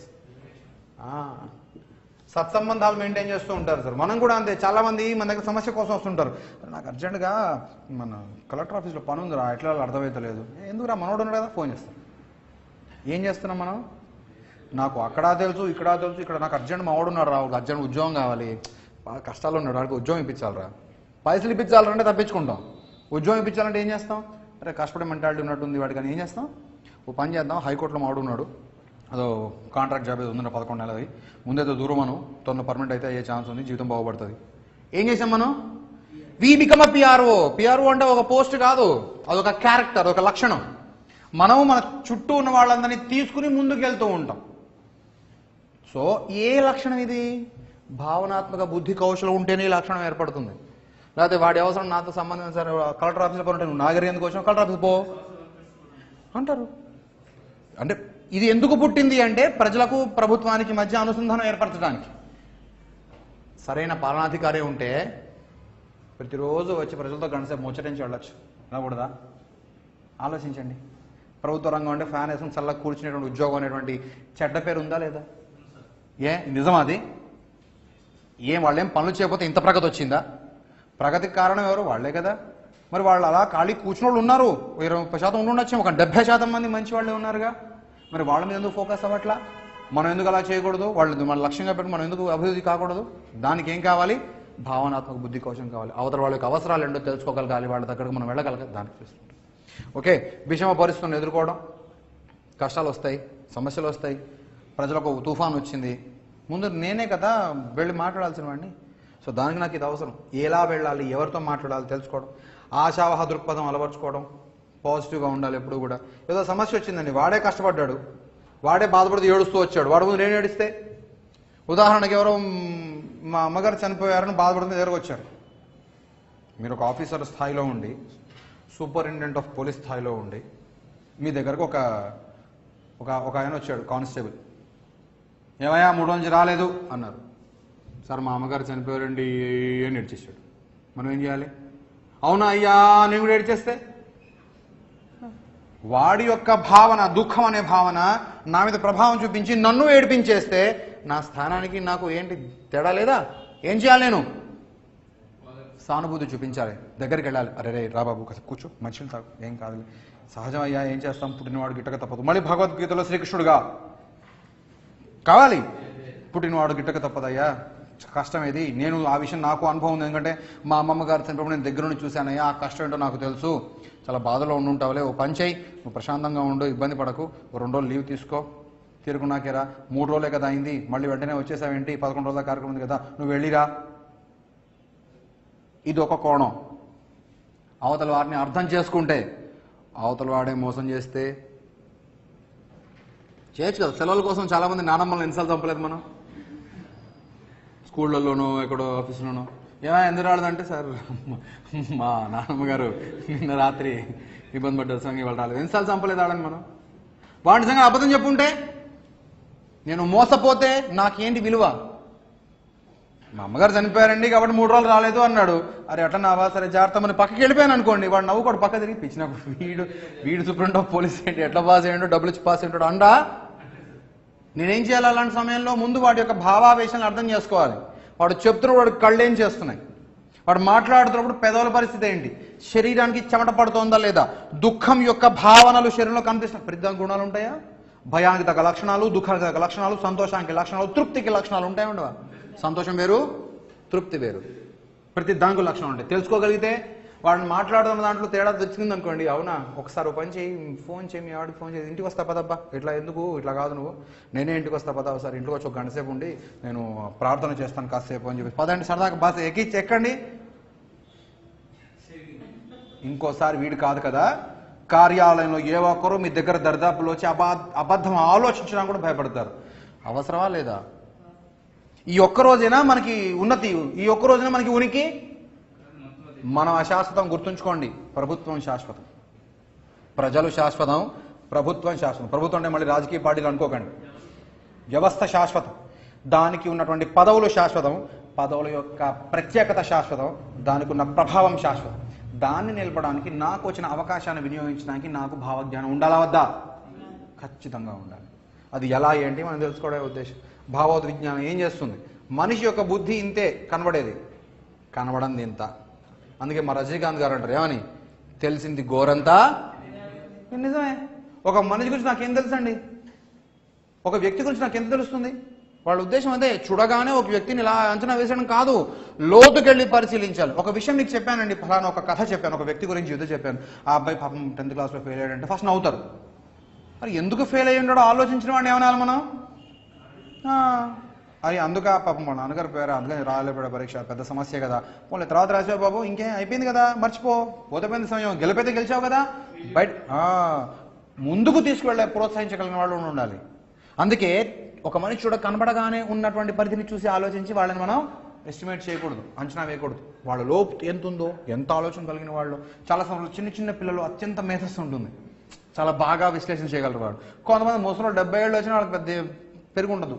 సత్సంబంధాలు మెయింటైన్ చేస్తూ ఉంటారు సార్ మనం కూడా అంతే చాలా మంది మన దగ్గర సమస్య కోసం వస్తుంటారు నాకు అర్జెంటుగా మన కలెక్టర్ ఆఫీస్లో పని ఉందిరా ఎట్లా అర్థమవుతలేదు ఎందుకురా మనోడు ఉన్నాడు కదా ఫోన్ చేస్తాం ఏం చేస్తున్నాం మనం నాకు అక్కడ తెలుసు ఇక్కడ తెలుసు ఇక్కడ నాకు అర్జెంట్ మా వాడు ఉన్నాడు రా ఒక అర్జెంట్ ఉద్యోగం కావాలి బాగా కష్టాలు ఉన్నాడు వాడికి ఉద్యోగం ఇప్పించాలిరా పైసలు ఇప్పించాలంటే తప్పించుకుంటాం ఉద్యోగం ఇప్పించాలంటే ఏం చేస్తాం అరే కష్టపడే మెంటాలిటీ ఉన్నట్టుంది వాడికి అని ఏం చేస్తాం ఓ పని చేద్దాం హైకోర్టులో మాడు ఉన్నాడు అదో కాంట్రాక్ట్ జాబ్ ఏదో ఉందన్న పదకొండు నెలది ముందేదో దూరం అను తొందర పర్మనెంట్ అయితే అయ్యే ఛాన్స్ ఉంది జీవితం బాగుపడుతుంది ఏం చేసాం మనం we become a PRO PRO అంటే ఒక పోస్ట్ కాదు అదొక క్యారెక్టర్ ఒక లక్షణం మనం మన చుట్టూ ఉన్న వాళ్ళందరినీ తీసుకుని ముందుకు వెళ్తూ ఉంటాం సో ఏ లక్షణం ఇది భావనాత్మక బుద్ధి కౌశలం ఉంటేనే ఈ లక్షణం ఏర్పడుతుంది లేకపోతే వాడి అవసరం నాతో సంబంధం సరే కలెక్టర్ ఆఫీస్లో పని ఉంటే నువ్వు నాగరి ఎందుకు వచ్చావు కలెక్టర్ ఆఫీస్ పో అంటారు అంటే ఇది ఎందుకు పుట్టింది అంటే ప్రజలకు ప్రభుత్వానికి మధ్య అనుసంధానం ఏర్పరచడానికి సరైన పాలనాధికారి ఉంటే ప్రతిరోజు వచ్చి ప్రజలతో గంటసేపు ముచ్చటించి వెళ్ళొచ్చు రాకూడదా ఆలోచించండి ప్రభుత్వ రంగం అంటే ఫ్యాన్ వేసుకుని చల్లగా కూర్చునేటువంటి ఉద్యోగం అనేటువంటి చెడ్డ పేరు ఉందా లేదా ఏ నిజమా అది ఏం వాళ్ళేం పనులు చేయకపోతే ఇంత ప్రగతి వచ్చిందా ప్రగతికి కారణం ఎవరు వాళ్ళే కదా మరి వాళ్ళు అలా ఖాళీ కూర్చున్న వాళ్ళు ఉన్నారు ఓ ఇరవై ముప్పై శాతం ఉండి ఉండొచ్చు ఒక డెబ్బై శాతం మంది మంచి వాళ్ళే ఉన్నారుగా మరి వాళ్ళ మీద ఎందుకు ఫోకస్ అవ్వట్లా మనం ఎందుకు అలా చేయకూడదు వాళ్ళు మన లక్ష్యంగా పెట్టి మనం ఎందుకు అభివృద్ధి కాకూడదు దానికి ఏం కావాలి భావనాత్మక బుద్ధి కోశం కావాలి అవతల వాళ్ళ యొక్క అవసరాలు ఏంటో తెలుసుకోగలగాలి వాళ్ళ దగ్గరకు మనం వెళ్ళగలగాలి దానికి చూస్తుంటాం ఓకే విషమ పరిస్థితులను ఎదుర్కోవడం కష్టాలు వస్తాయి సమస్యలు వస్తాయి ప్రజలకు ఒక తుఫాన్ వచ్చింది ముందు నేనే కదా వెళ్ళి మాట్లాడాల్సిన వాడిని సో దానికి నాకు ఇది అవసరం ఎలా వెళ్ళాలి ఎవరితో మాట్లాడాలి తెలుసుకోవడం ఆశావహ దృక్పథం అలవర్చుకోవడం పాజిటివ్గా ఉండాలి ఎప్పుడు కూడా ఏదో సమస్య వచ్చిందండి వాడే కష్టపడ్డాడు వాడే బాధపడుతూ ఏడుస్తూ వచ్చాడు వాడు ముందు నేను ఏడిస్తే ఉదాహరణకి ఎవరో మ్, మా అమ్మగారు చనిపోయారని బాధపడుతూ దగ్గరకు వచ్చారు మీరు ఒక ఆఫీసర్ స్థాయిలో ఉండి సూపరింటెండెంట్ ఆఫ్ పోలీస్ స్థాయిలో ఉండి మీ దగ్గరకు ఒక ఒక ఒక ఆయన వచ్చాడు కానిస్టేబుల్ ఏమయ్యా మూడు రోజు రాలేదు అన్నారు సార్ మా అమ్మగారు చనిపోయారండి అని ఏడ్చేసాడు మనం ఏం చేయాలి అవునా అయ్యా నేను కూడా ఏడ్చేస్తే వాడి యొక్క భావన దుఃఖం అనే భావన నా మీద ప్రభావం చూపించి నన్ను ఏడిపించేస్తే నా స్థానానికి నాకు ఏంటి తేడా లేదా ఏం చేయాలి నేను సానుభూతి చూపించాలి దగ్గరికి వెళ్ళాలి అరే రే రా బాబు కాస్త కూర్చో మంచిలు తాగు ఏం కాదు సహజం అయ్యా ఏం చేస్తాం పుట్టినవాడు గిట్టక తప్పదు మళ్ళీ భగవద్గీతలో శ్రీకృష్ణుడుగా కావాలి పుట్టినవాడు గిట్టక తప్పదయ్యా కష్టం ఏది నేను ఆ విషయం నాకు అనుభవం ఉంది ఎందుకంటే మా అమ్మమ్మ గారు చనిపోయినప్పుడు నేను దగ్గర నుండి చూశానయ్యా ఆ కష్టం ఏంటో నాకు తెలుసు చాలా బాధలో ఉండి ఉంటావులే ఓ పని చేయి నువ్వు ప్రశాంతంగా ఉండు ఇబ్బంది పడకు ఓ రెండు రోజులు లీవ్ తీసుకో తీరుకున్నాకేరా మూడు రోజులే కదా అయింది మళ్ళీ వెంటనే వచ్చేసావేంటి పదకొండు రోజుల కార్యక్రమం ఉంది కదా నువ్వు వెళ్ళిరా ఇది ఒక కోణం అవతల వారిని అర్థం చేసుకుంటే అవతల వాడే మోసం చేస్తే చేయొచ్చు కదా సెలవుల కోసం చాలా మంది నానమ్మలను ఎన్నిసార్లు చంపలేదు మనం స్కూళ్ళల్లోనో ఎక్కడో ఆఫీసులోనో ఏమైనా ఎందుకు రాలేదంటే సార్ మా నాన్నమ్మ గారు నిన్న రాత్రి ఇబ్బంది పడ్డారు సంగ ఇవాళ రాలేదు ఎన్నిసార్లు చంపలేదు ఆడని మనం వాడి సంగతి అబద్ధం చెప్పుంటే నేను మోసపోతే నాకేంటి విలువ మా అమ్మగారు చనిపోయారండి కాబట్టి మూడు రోజులు రాలేదు అన్నాడు అరే అట్లా నావా సరే జాగ్రత్త మరి పక్కకి వెళ్ళిపోయాను అనుకోండి వాడు నవ్వుకోడు పక్క తిరిగి పిచ్చినప్పుడు వీడు వీడు సూపరింట్ ఆఫ్ పోలీస్ ఏంటి ఎట్లా పాస్ అయ్యాడు డబ్బులు ఇచ్చి పాస్ అయ్యాడు అండా నేనేం చేయాలి అలాంటి సమయంలో ముందు వాడి యొక్క భావావేశాలను అర్థం చేసుకోవాలి వాడు చెప్తున్నప్పుడు వాడు కళ్ళు ఏం చేస్తున్నాయి వాడు మాట్లాడుతున్నప్పుడు పెదవుల పరిస్థితి ఏంటి శరీరానికి చెమట పడుతోందా లేదా దుఃఖం యొక్క భావనలు శరీరంలో కనిపిస్తున్నాయి ప్రతి దానికి గుణాలు ఉంటాయా భయానికి తగ్గ లక్షణాలు దుఃఖానికి తగ్గ లక్షణాలు సంతోషానికి లక్షణాలు తృప్తికి లక్షణాలు ఉంటాయి ఉండవా సంతోషం వేరు తృప్తి వేరు ప్రతి దానికి లక్షణం ఉంటాయి తెలుసుకోగలిగితే వాడిని మాట్లాడుతున్న దాంట్లో తేడా తెచ్చింది అనుకోండి అవునా ఒకసారి ఓ పని చేయి ఫోన్ చేయి మీ ఆవిడకి ఫోన్ చేయి ఇంటికి వస్తా పదబ్బా ఇట్లా ఎందుకు ఇట్లా కాదు నువ్వు నేనే ఇంటికి వస్తా పదా ఒకసారి ఇంటికి వచ్చి ఒక గంట సేపు ఉండి నేను ప్రార్థన చేస్తాను కాసేపు అని చెప్పి పదండి సరదాగా బస్ ఎక్కి ఎక్కండి ఇంకోసారి వీడు కాదు కదా కార్యాలయంలో ఏ ఒక్కరు మీ దగ్గర దరిదాపులో వచ్చి అబా అబద్ధం ఆలోచించడానికి కూడా భయపడతారు అవసరమా లేదా ఈ ఒక్క రోజైనా మనకి ఉన్నతి ఈ ఒక్క రోజైనా మనకి ఉనికి మనం అశాశ్వతం గుర్తుంచుకోండి ప్రభుత్వం శాశ్వతం ప్రజలు శాశ్వతం ప్రభుత్వం శాశ్వతం ప్రభుత్వం అంటే మళ్ళీ రాజకీయ పార్టీలు అనుకోకండి వ్యవస్థ శాశ్వతం దానికి ఉన్నటువంటి పదవులు శాశ్వతం పదవుల యొక్క ప్రత్యేకత శాశ్వతం దానికి ఉన్న ప్రభావం శాశ్వతం దాన్ని నిలపడానికి నాకు వచ్చిన అవకాశాన్ని వినియోగించడానికి నాకు భావజ్ఞానం ఉండాలా వద్దా ఖచ్చితంగా ఉండాలి అది ఎలా ఏంటి మనం తెలుసుకోవడే ఉద్దేశం భావోద్ విజ్ఞానం ఏం చేస్తుంది మనిషి యొక్క బుద్ధి ఇంతే కనబడేది కనబడంది ఇంత అందుకే మా రజనీకాంత్ గారు అంటారు ఏమని తెలిసింది గోరంతా ఇది నిజమే ఒక మనిషి గురించి నాకేం తెలుసండి ఒక వ్యక్తి గురించి నాకు ఎంత తెలుస్తుంది వాళ్ళ ఉద్దేశం అదే చూడగానే ఒక వ్యక్తిని ఇలా అంచనా వేసడం కాదు లోతుకెళ్ళి పరిశీలించాలి ఒక విషయం మీకు చెప్పానండి ఫలానా ఒక కథ చెప్పాను ఒక వ్యక్తి గురించి యుద్ధ చెప్పాను ఆ అబ్బాయి పాపం టెన్త్ క్లాస్లో ఫెయిల్ అయ్యాడంటే ఫస్ట్ నవ్వుతారు మరి ఎందుకు ఫెయిల్ అయ్యి ఉన్నాడో ఆలోచించిన వాడిని ఏమనాలి మనం ఆ, అది అందుక పాపం మా నాన్నగారు పోయారు అందుకని రాలేపోయాడు పరీక్ష పెద్ద సమస్య కదా పోలే తర్వాత రాసావు బాబు ఇంకేం అయిపోయింది కదా మర్చిపో పోతే పోయింది సమయం గెలిపైతే గెలిచావు కదా బయట ఆ, ముందుకు తీసుకువెళ్ళే ప్రోత్సహించగలిగిన వాళ్ళు ఉండాలి అందుకే ఒక మనిషి చూడ కనబడగానే ఉన్నటువంటి పరిధిని చూసి ఆలోచించి వాళ్ళని మనం ఎస్టిమేట్ చేయకూడదు అంచనా వేయకూడదు వాళ్ళ లోపు ఎంత ఉందో ఎంత ఆలోచన కలిగిన వాళ్ళు చాలా సంవత్సరాలు చిన్న చిన్న పిల్లలు అత్యంత మేధస్సు ఉంటుంది చాలా బాగా విశ్లేషణ చేయగలరు వాడు కొంతమంది ముసలు డెబ్బై ఏళ్ళు వచ్చిన వాళ్ళకి పెద్ద పెరుగు ఉండదు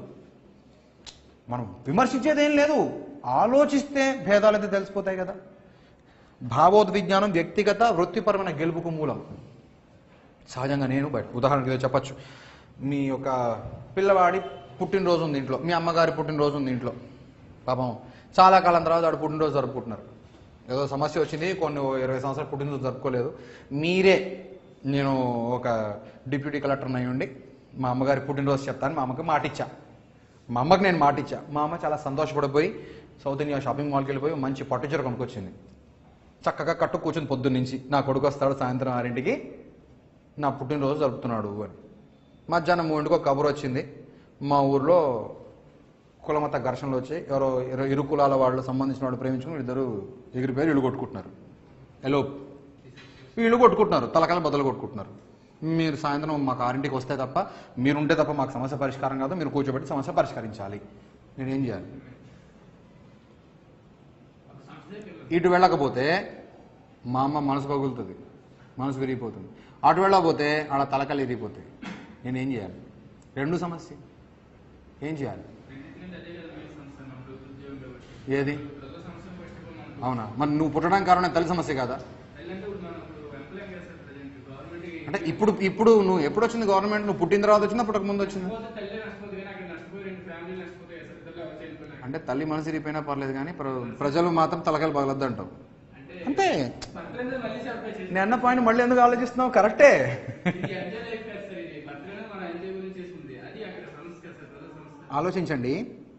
మనం విమర్శించేది ఏం లేదు ఆలోచిస్తే భేదాలు అయితే తెలిసిపోతాయి కదా భావోద్విజ్ఞానం వ్యక్తిగత వృత్తిపరమైన గెలుపుకు మూలం సహజంగా నేను బయట ఉదాహరణకి ఏదో చెప్పచ్చు మీ యొక్క పిల్లవాడి పుట్టినరోజు ఉంది ఇంట్లో మీ అమ్మగారి పుట్టినరోజు ఉంది ఇంట్లో పాపం చాలా కాలం తర్వాత వాడు పుట్టినరోజు జరుపుకుంటున్నారు ఏదో సమస్య వచ్చింది కొన్ని ఓ ఇరవై సంవత్సరాలు పుట్టినరోజు జరుపుకోలేదు మీరే నేను ఒక డిప్యూటీ కలెక్టర్ అయి ఉండి మా అమ్మగారి పుట్టినరోజు చెప్తాను మా అమ్మకి మాట ఇచ్చా మా అమ్మకి నేను మాట ఇచ్చా మా అమ్మ చాలా సంతోషపడిపోయి సౌత్ ఇండియా షాపింగ్ మాల్కి వెళ్ళిపోయి మంచి పట్టు చీర కొనుక్కొచ్చింది చక్కగా కట్టు కూర్చుని పొద్దున్న నుంచి నా కొడుకు వస్తాడు సాయంత్రం ఆరింటికి నా పుట్టినరోజు జరుపుతున్నాడు అని మధ్యాహ్నం మూడింటికి ఒక కబురు వచ్చింది మా ఊర్లో కులమత ఘర్షణలు వచ్చి ఎవరో ఇరు- ఇరు కులాల వాళ్ళు సంబంధించిన వాళ్ళు ప్రేమించుకుని ఇద్దరు ఎగిరిపోయి ఇల్లు కొట్టుకుంటున్నారు ఎలో వీళ్ళు కొట్టుకుంటున్నారు తలకాయలు బదులు కొట్టుకుంటున్నారు మీరు సాయంత్రం మాకు ఆరింటికి వస్తే తప్ప మీరు ఉంటే తప్ప మాకు సమస్య పరిష్కారం కాదు మీరు కూర్చోబెట్టి సమస్య పరిష్కరించాలి నేనేం చేయాలి ఇటు వెళ్ళకపోతే మా అమ్మ మనసు పగులుతుంది మనసు విరిగిపోతుంది అటు వెళ్ళకపోతే ఆడ తలకాయలు విరిగిపోతాయి నేనేం చేయాలి రెండు సమస్య ఏం చేయాలి ఏది అవునా మరి నువ్వు పుట్టడానికి కారణం తల్లి సమస్య కాదా అంటే ఇప్పుడు ఇప్పుడు నువ్వు ఎప్పుడు వచ్చింది గవర్నమెంట్ నువ్వు పుట్టిన తర్వాత వచ్చిందా పుట్టక ముందు వచ్చిందా అంటే తల్లి మనసు ఇరిగిపోయినా పర్లేదు కానీ ప్ర- ప్రజలు మాత్రం తలకాయలు పగలద్దు అంటావు అంతే నేను అన్న పాయింట్ మళ్ళీ ఎందుకు ఆలోచిస్తున్నావు కరెక్టే ఆలోచించండి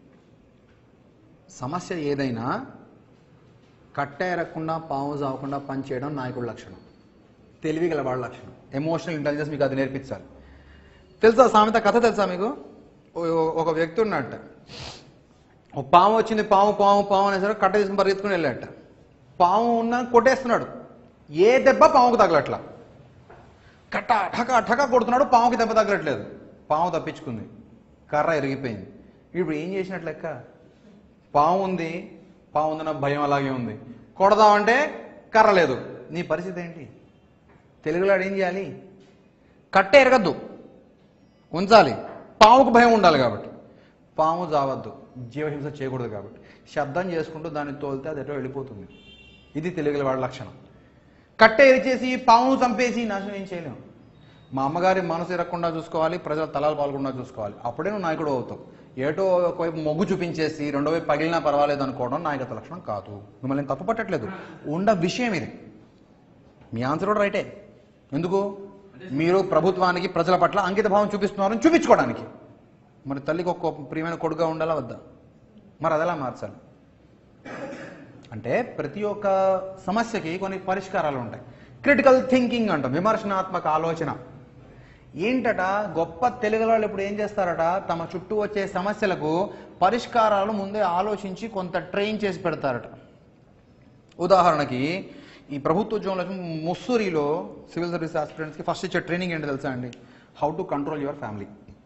సమస్య ఏదైనా కట్టేరకుండా పాము చావకుండా పని చేయడం నాయకుడి లక్షణం తెలివి గల వాళ్ళ లక్షణం ఎమోషనల్ ఇంటెలిజెన్స్ మీకు అది నేర్పించాలి తెలుసా సామెత కథ తెలుసా మీకు ఓ- ఒక వ్యక్తి ఉన్నట్ట ఒక పాము వచ్చింది పాము పాము పాము అనేసరికి కట్ట తీసుకుని పరిగెత్తుకుని వెళ్ళాట పాము ఉన్న కొట్టేస్తున్నాడు ఏ దెబ్బ పాముకు తగలట్లా కట్ట ఠక ఠక కొడుతున్నాడు పాముకి దెబ్బ తగలట్లేదు పాము తప్పించుకుంది కర్ర ఇరిగిపోయింది ఇప్పుడు ఏం చేసినట్లు లెక్క పాము ఉంది పాము ఉందన్న భయం అలాగే ఉంది కొడదామంటే కర్ర లేదు నీ పరిస్థితి ఏంటి తెలుగులో ఏం చేయాలి కట్ట ఎరగద్దు ఉంచాలి పాముకు భయం ఉండాలి కాబట్టి పాము జావద్దు జీవహింస చేయకూడదు కాబట్టి శబ్దం చేసుకుంటూ దాన్ని తోలితే అది ఎటో వెళ్ళిపోతుంది ఇది తెలుగుల వాడి లక్షణం కట్టె ఎరిచేసి పామును చంపేసి నాశనం ఏం చేయలేము మా అమ్మగారి మనసు ఇరగకుండా చూసుకోవాలి ప్రజల తలాలు పాల్గొకుండా చూసుకోవాలి అప్పుడే నువ్వు నాయకుడు అవుతావు ఏటో ఒకవైపు మొగ్గు చూపించేసి రెండో వైపు పగిలినా పర్వాలేదు అనుకోవడం నాయకత్వ లక్షణం కాదు మిమ్మల్ని నేను తప్పు పట్టట్లేదు ఉండ విషయం ఇది మీ ఆన్సర్ కూడా రైటే ఎందుకు మీరు ప్రభుత్వానికి ప్రజల పట్ల అంకిత భావం చూపిస్తున్నారని చూపించుకోవడానికి మరి తల్లికి ఒక ప్రియమైన కొడుగా ఉండాలా వద్దా మరి అదెలా మార్చాలి అంటే ప్రతి ఒక్క సమస్యకి కొన్ని పరిష్కారాలు ఉంటాయి క్రిటికల్ థింకింగ్ అంటాం విమర్శనాత్మక ఆలోచన ఏంటట గొప్ప తెలుగు వాళ్ళు ఇప్పుడు ఏం చేస్తారట తమ చుట్టూ వచ్చే సమస్యలకు పరిష్కారాలు ముందే ఆలోచించి కొంత ట్రైన్ చేసి పెడతారట ఉదాహరణకి ఈ ప్రభుత్వ ఉద్యోగంలో ముస్సూరిలో సివిల్ సర్వీస్ ఆస్పిరెంట్స్కి ఫస్ట్ ఇచ్చే ట్రైనింగ్ ఏంటో తెలుసా అండి how to control your family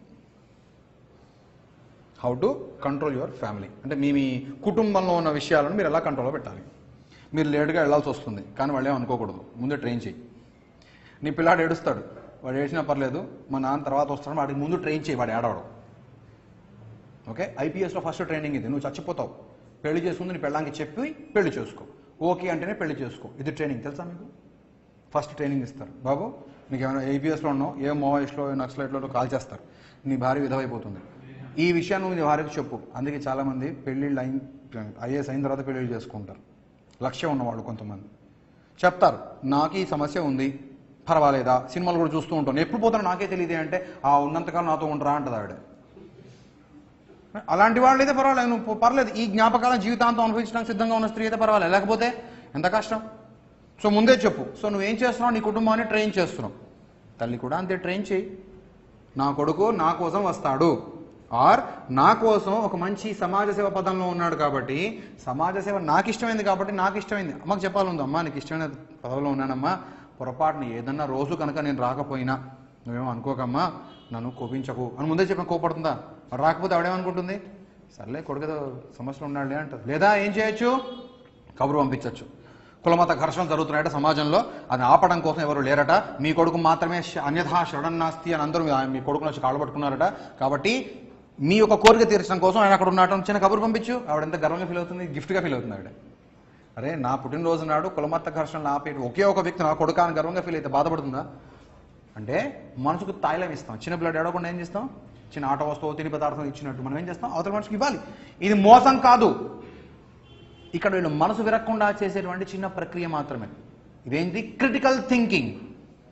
how to control your family అంటే మీ మీ కుటుంబంలో ఉన్న విషయాలను మీరు ఎలా కంట్రోల్లో పెట్టాలి మీరు లేట్గా వెళ్ళాల్సి వస్తుంది కానీ వాళ్ళు ఏం అనుకోకూడదు ముందే ట్రైన్ చేయి నీ పిల్లాడు ఏడుస్తాడు వాడు ఏడ్చినా పర్లేదు మా నాన్న తర్వాత వస్తాడు వాడికి ముందు ట్రైన్ చేయి వాడు ఏడవడం ఓకే ఐపీఎస్లో ఫస్ట్ ట్రైనింగ్ ఇది నువ్వు చచ్చిపోతావు పెళ్లి చేసుకుంది నీ పెళ్ళానికి చెప్పి పెళ్లి చేసుకో ఓకే అంటేనే పెళ్లి చేసుకో ఇది ట్రైనింగ్ తెలుసా మీకు ఫస్ట్ ట్రైనింగ్ ఇస్తారు బాబు నీకు ఏమైనా ఏపీఎస్లో ఉన్నావు ఏ మోవాయిస్లో ఏ నక్సలైట్లో కాల్ చేస్తారు నీ భార్య విధవైపోతుంది ఈ విషయాన్ని నువ్వు నీ భార్యకు చెప్పు అందుకే చాలామంది పెళ్ళిళ్ళు అయిన ఐఏఎస్ అయిన తర్వాత పెళ్ళిళ్ళు చేసుకుంటారు లక్ష్యం ఉన్నవాళ్ళు కొంతమంది చెప్తారు నాకు ఈ సమస్య ఉంది పర్వాలేదా సినిమాలు కూడా చూస్తూ ఉంటాను ఎప్పుడు పోతాను నాకే తెలియదు అంటే ఆ ఉన్నంతకాలం నాతో ఉండరా అంటది ఆవిడ అలాంటి వాళ్ళు అయితే పర్వాలేదు నువ్వు ప- పర్లేదు ఈ జ్ఞాపకాలను జీవితాంతం అనుభవించడానికి సిద్ధంగా ఉన్న స్త్రీ అయితే పర్వాలేదు లేకపోతే ఎంత కష్టం సో ముందే చెప్పు సో నువ్వేం చేస్తున్నావు నీ కుటుంబాన్ని ట్రైన్ చేస్తున్నావు తల్లి కూడా అంతే ట్రైన్ చేయి నా కొడుకు నా కోసం వస్తాడు ఆర్ నా కోసం ఒక మంచి సమాజ సేవ పదంలో ఉన్నాడు కాబట్టి సమాజ సేవ నాకు ఇష్టమైంది కాబట్టి నాకు ఇష్టమైంది అమ్మకి చెప్పాలి అమ్మా నీకు ఇష్టమైన పదవిలో ఉన్నానమ్మా పొరపాటుని ఏదన్నా రోజు కనుక నేను రాకపోయినా నువ్వేమో అనుకోకమ్మా నన్ను కోపించకు అని ముందే చెప్పిన కోపడుతుందా మరి రాకపోతే ఆవిడేమనుకుంటుంది సర్లే కొడుకు ఏదో సమస్యలు ఉన్నాడులే అంటారు లేదా ఏం చేయొచ్చు కబురు పంపించవచ్చు కులమత ఘర్షణలు జరుగుతున్నాయట సమాజంలో అది ఆపడం కోసం ఎవరు లేరట మీ కొడుకు మాత్రమే శ- అన్యథా శరణన్నాస్తి అని అందరూ మీ- మీ కొడుకుని వచ్చి కాళ్ళు పట్టుకున్నారట కాబట్టి మీ యొక్క కోరిక తీర్చడం కోసం ఆయన అక్కడ ఉన్నట్టు చిన్న కబురు పంపించు ఆవిడ ఎంత గర్వంగా ఫీల్ అవుతుంది గిఫ్ట్గా ఫీల్ అవుతుంది ఆవిడ అరే నా పుట్టినరోజు నాడు కులమత ఘర్షణలు ఆపే ఒకే ఒక వ్యక్తి నా కొడుకు అని గర్వంగా ఫీల్ అయితే బాధపడుతుందా అంటే మనసుకు తాయిలం ఇస్తాం చిన్న పిల్లడు ఏడవకుండా ఏం చేస్తాం చిన్న ఆట వస్తువు తిని పదార్థం ఇచ్చినట్టు మనం ఏం చేస్తాం అవతల మనిషికి ఇవ్వాలి ఇది మోసం కాదు ఇక్కడ వీళ్ళు మనసు విరక్కుండా చేసేటువంటి చిన్న ప్రక్రియ మాత్రమే ఇదేంటి క్రిటికల్ థింకింగ్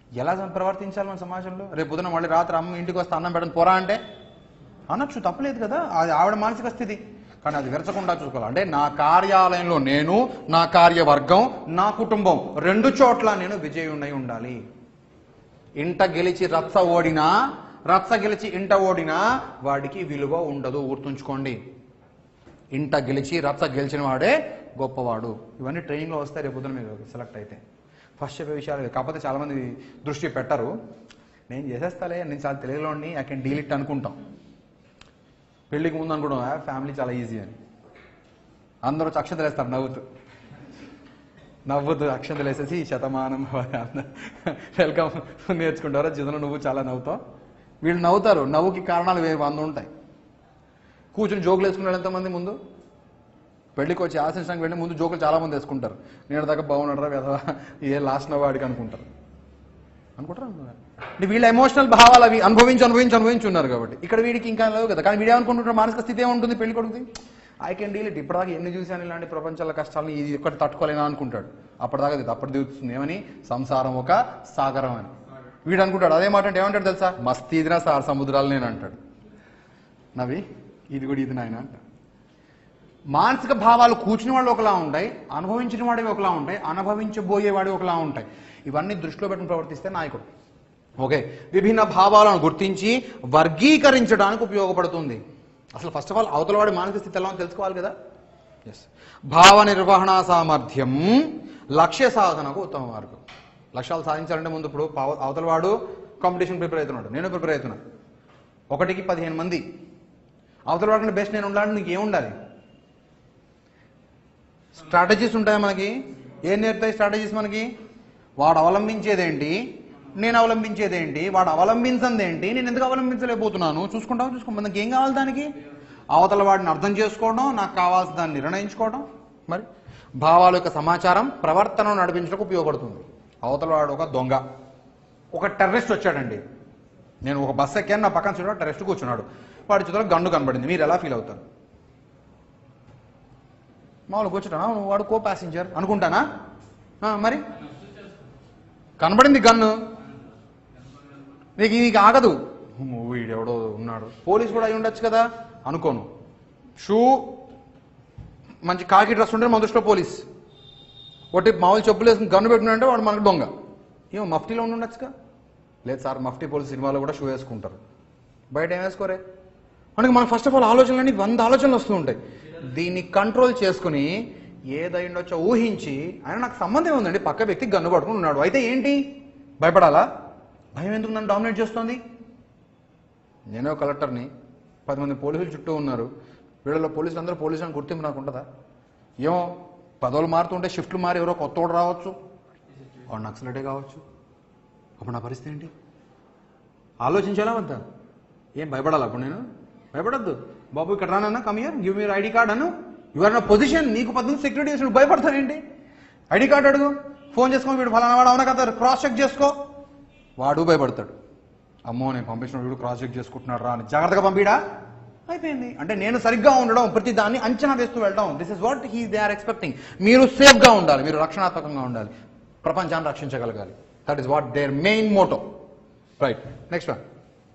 ఎలా ప్రవర్తించాలి మన సమాజంలో రేపు పొద్దున మళ్ళీ రాత్రి అమ్మ ఇంటికి వస్తే అన్నం పెట్టని పోరా అంటే అనొచ్చు తప్పలేదు కదా అది ఆవిడ మానసిక స్థితి కానీ అది విరచకుండా చూసుకోవాలి అంటే నా కార్యాలయంలో నేను నా కార్యవర్గం నా కుటుంబం రెండు చోట్ల నేను విజయుణ్ణి ఉండాలి ఇంట గెలిచి రచ్చ ఓడినా రచ్చ గెలిచి ఇంట ఓడినా వాడికి విలువ ఉండదు గుర్తుంచుకోండి ఇంట గెలిచి రచ్చ గెలిచిన వాడే గొప్పవాడు ఇవన్నీ ట్రైనింగ్లో వస్తే రేపు పొద్దున మీరు సెలెక్ట్ అయితే ఫస్ట్ చెప్పే విషయాలు ఇవి. కాకపోతే చాలామంది దృష్టి పెట్టరు నేను చేసేస్తాలే నేను చాలా తెలియలోని ఐ కెన్ డీల్ ఇట్ అనుకుంటాం పెళ్ళికి ముందు అనుకోవడం ఫ్యామిలీ చాలా ఈజీ అని అందరూ వచ్చి అక్షంతలు వేస్తారు నవ్వుతూ నవ్వుతూ అక్షంతలు వేసేసి శతమానం వెల్కమ్ నేర్చుకుంటారు జీవితంలో నువ్వు చాలా నవ్వుతావు వీళ్ళు నవ్వుతారు నవ్వుకి కారణాలు వేరు వంద ఉంటాయి కూర్చుని జోకులు వేసుకున్నాడు ఎంతమంది ముందు పెళ్లికి వచ్చి ఆశించడానికి వెళ్ళి ముందు జోకులు చాలా మంది వేసుకుంటారు నేను దాకా బాగున్నాడరా వెధవా ఏ లాస్ట్ వాడికి అనుకుంటారు అనుకుంటారా అంటే వీళ్ళ ఎమోషనల్ భావాలు అవి అనుభవించి అనుభవించి అనుభవించి ఉన్నారు కాబట్టి ఇక్కడ వీడికి ఇంకా లేవు కదా కానీ వీడు ఏమనుకుంటుంటారు మానసిక స్థితి ఏముంటుంది పెళ్లి కొడుకుది ఐ కెన్ డీల్ ఇట్ ఇప్పటిదాకా ఎన్ని చూశాను ఇలాంటి ప్రపంచాల కష్టాలను ఇది ఒక్కటి తట్టుకోలేనా అనుకుంటాడు అప్పటిదాకా ఇది అప్పటి దిగుతుంది ఏమని సంసారం ఒక సాగరం అని వీడు అనుకుంటాడు అదే మాట అంటే ఏమంటాడు తెలుసా మస్తీ ఇదినా సార్ సముద్రాలు నేను అంటాడు నవి ఇది కూడా ఇది నాయన అంట మానసిక భావాలు కూర్చుని వాళ్ళు ఒకలా ఉంటాయి అనుభవించిన వాడివి ఒకలా ఉంటాయి అనుభవించబోయే వాడి ఒకలా ఉంటాయి ఇవన్నీ దృష్టిలో పెట్టుకుని ప్రవర్తిస్తే నాయకుడు ఓకే విభిన్న భావాలను గుర్తించి వర్గీకరించడానికి ఉపయోగపడుతుంది అసలు ఫస్ట్ ఆఫ్ ఆల్ అవతల వాడి మానసిక స్థితి ఎలా ఉందో తెలుసుకోవాలి కదా ఎస్ భావ నిర్వహణ సామర్థ్యం లక్ష్య సాధనకు ఉత్తమ మార్గం లక్ష్యాలు సాధించాలంటే ముందు ఇప్పుడు పావ- అవతల వాడు కాంపిటీషన్ ప్రిపేర్ అవుతున్నాడు నేను ప్రిపేర్ అవుతున్నా ఒకటికి పదిహేను మంది అవతల వాడిని బెస్ట్ నేను ఉండాలంటే నీకు ఏముండాలి స్ట్రాటజీస్ ఉంటాయి మనకి ఏం నేర్పుతాయి స్ట్రాటజీస్ మనకి వాడు అవలంబించేదేంటి నేను అవలంబించేదేంటి వాడు అవలంబించింది ఏంటి నేను ఎందుకు అవలంబించలేకపోతున్నాను చూసుకుంటాం చూసుకో మనకి ఏం కావాలి దానికి అవతల వాడిని అర్థం చేసుకోవడం నాకు కావాల్సిన దాన్ని నిర్ణయించుకోవడం మరి భావాల యొక్క సమాచారం ప్రవర్తనను నడిపించడానికి ఉపయోగపడుతుంది అవతల వాడు ఒక దొంగ ఒక టెర్రరిస్ట్ వచ్చాడండి నేను ఒక బస్ ఎక్కాను నా పక్కన చూడ టెర్రరిస్ట్ కూర్చున్నాడు వాడి చేతిలో గన్ను కనబడింది మీరు ఎలా ఫీల్ అవుతారు మామూలు కూర్చుంటానా "అవును, వాడు కో ప్యాసింజర్ అనుకుంటానా ఆ, మరి కనబడింది గన్ను నీకు నీకు ఆగదు "అమ్మో, వీడెవడో ఉన్నాడు పోలీస్ కూడా అయి ఉండొచ్చు కదా అనుకోను షూ మంచి కాకి డ్రెస్ ఉంటే మన దృష్టిలో పోలీస్ ఒకటి మామూలు చెప్పులు వేసుకుని గన్ను పెట్టుకున్నాడంటే వాడు మనకు దొంగ ఏమో మఫ్టీలో ఉండి ఉండొచ్చుగా లేదు సార్ మఫ్టీ పోలీస్ సినిమాలో కూడా షూ వేసుకుంటారు బయట ఏం వేసుకోరే మనకి మనం ఫస్ట్ ఆఫ్ ఆల్ ఆలోచనలన్నీ వంద ఆలోచనలు వస్తూ ఉంటాయి దీన్ని కంట్రోల్ చేసుకుని ఏదైండొచ్చో ఊహించి ఆయన నాకు సంబంధం ఉందండి పక్క వ్యక్తి గన్ను పట్టుకుని ఉన్నాడు అయితే ఏంటి భయపడాలా భయం ఎందుకు నన్ను డామినేట్ చేస్తుంది నేనే ఒక కలెక్టర్ని పది మంది పోలీసులు చుట్టూ ఉన్నారు వీళ్ళలో పోలీసులు అందరూ పోలీసులు అని గుర్తింపు నాకు ఉంటుందా ఏమో పదవులు మారుతుంటే షిఫ్ట్లు మారి ఎవరో కొత్త వాడు రావచ్చు వాడు నక్సలటే కావచ్చు అప్పుడు నా పరిస్థితి ఏంటి ఆలోచించాలా వద్దా ఏం భయపడాలి అప్పుడు నేను భయపడద్దు బాబు ఇక్కడ రానన్నా కమ్ ఇయర్ గివ్ మీరు ఐడి కార్డ్ అను యువర్ నా పొజిషన్ నీకు పద్దెనిమిది సెక్యూరిటీ చేసి భయపడతావేంటి ఐడి కార్డ్ అడుగు ఫోన్ చేసుకొని వీడు ఫలానా వాడు అవునా కదా క్రాస్ చెక్ చేసుకో వాడు భయపడతాడు అమ్మో నేను పంపించిన వీడు క్రాస్ చెక్ చేసుకుంటున్నాడు రా అని జాగ్రత్తగా పంపిడా అయిపోయింది అంటే నేను సరిగ్గా ఉండడం ప్రతి దాన్ని అంచనా వేస్తూ వెళ్ళడం this is what he they are expecting మీరు సేఫ్గా ఉండాలి మీరు రక్షణాత్మకంగా ఉండాలి ప్రపంచాన్ని రక్షించగలగాలి that is what their main motto right next one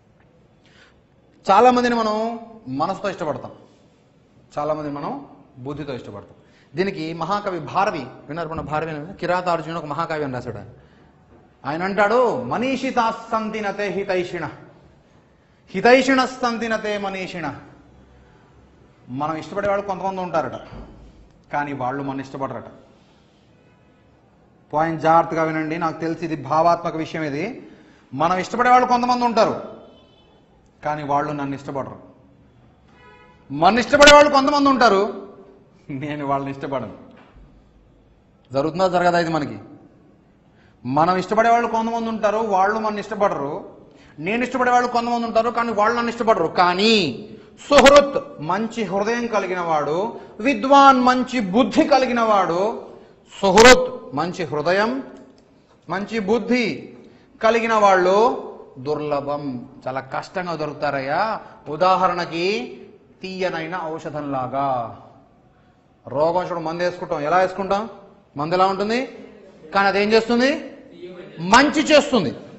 చాలా మందిని మనం మనసుతో ఇష్టపడతాం చాలా మందిని మనం బుద్ధితో ఇష్టపడతాం దీనికి మహాకవి భారవి విన్నారు మన భారవి కిరాతార్జున ఒక మహాకవి అని రాశాడు ఆయన. ఆయన అంటాడు మనీషితాస్తంతినతే హితైషిణ హితైషిణస్తంతినతే మనీషిణ మనం ఇష్టపడే వాళ్ళు కొంతమంది ఉంటారట కానీ వాళ్ళు మన ఇష్టపడరట పాయింట్ జాగ్రత్తగా వినండి నాకు తెలిసి ఇది భావాత్మక విషయం ఇది మనం ఇష్టపడే వాళ్ళు కొంతమంది ఉంటారు కానీ వాళ్ళు నన్ను ఇష్టపడరు మన ఇష్టపడే వాళ్ళు కొంతమంది ఉంటారు నేను వాళ్ళని ఇష్టపడను జరుగుతుందా జరగదా ఇది మనకి మనం ఇష్టపడే వాళ్ళు కొంతమంది ఉంటారు వాళ్ళు మన ఇష్టపడరు నేను ఇష్టపడే వాళ్ళు కొంతమంది ఉంటారు కానీ వాళ్ళు నన్ను ఇష్టపడరు కానీ సుహృత్ మంచి హృదయం కలిగిన వాడు విద్వాన్ మంచి బుద్ధి కలిగిన వాడు సుహృత్ మంచి హృదయం మంచి బుద్ధి కలిగిన వాళ్ళు దుర్లభం చాలా కష్టంగా దొరుకుతారయ్యా ఉదాహరణకి తీయనైన ఔషధంలాగా రోగం చూడు మందు వేసుకుంటాం ఎలా వేసుకుంటాం మందు ఎలా ఉంటుంది కానీ అదేం చేస్తుంది మంచి చేస్తుంది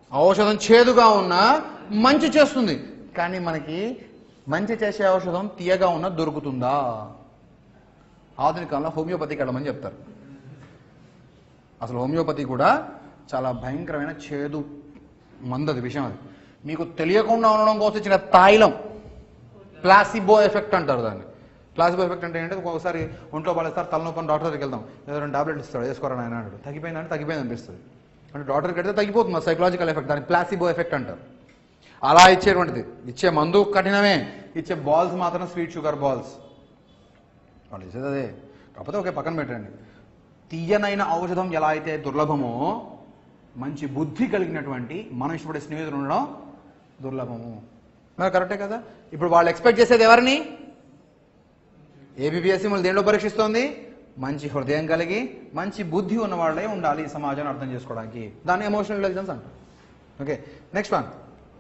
ఔషధం చేదుగా ఉన్నా మంచి చేస్తుంది కానీ మనకి మంచి చేసే ఔషధం తీయగా ఉన్నా దొరుకుతుందా ఆధునిక కాలంలో హోమియోపతికి వెళ్ళమని చెప్తారు అసలు హోమియోపతి కూడా చాలా భయంకరమైన చేదు మందది విషయం అది మీకు తెలియకుండా ఉండడం కోసం ఇచ్చిన తాయిలం ప్లాసిబో ఎఫెక్ట్ అంటారు దాన్ని ప్లాసిబో ఎఫెక్ట్ అంటే ఏంటంటే ఒక్కొక్కసారి ఒంట్లో పడేస్తారు తలనొప్పని డాక్టర్ దగ్గరికి వెళ్దాం ఏదో రెండు టాబ్లెట్ ఇస్తాడు వేసుకోరా ఆయన అన్నాడు తగ్గిపోయిందంటే తగ్గిపోయింది అనిపిస్తుంది అంటే డాక్టర్కి వెళ్తే తగ్గిపోతుంది సైకలాజికల్ ఎఫెక్ట్ దాన్ని ప్లాసిబో ఎఫెక్ట్ అంటారు అలా ఇచ్చేటువంటిది ఇచ్చే మందు కఠినమే ఇచ్చే బాల్స్ మాత్రం స్వీట్ షుగర్ బాల్స్ వాళ్ళు ఇచ్చేది అదే కాకపోతే ఒకే పక్కన పెట్టండి తీయనైన ఔషధం ఎలా అయితే దుర్లభమో మంచి బుద్ధి కలిగినటువంటి మనం ఇష్టపడే స్నేహితులు ఉండడం దుర్లభము మరి కరెక్టే కదా ఇప్పుడు వాళ్ళు ఎక్స్పెక్ట్ చేసేది ఎవరిని ఏబిపిఎస్సి మళ్ళీ దేంట్లో పరీక్షిస్తోంది మంచి హృదయం కలిగి మంచి బుద్ధి ఉన్న వాళ్ళే ఉండాలి ఈ సమాజాన్ని అర్థం చేసుకోవడానికి దాన్ని ఎమోషనల్ ఇంటెలిజెన్స్ అంటారు ఓకే నెక్స్ట్ వన్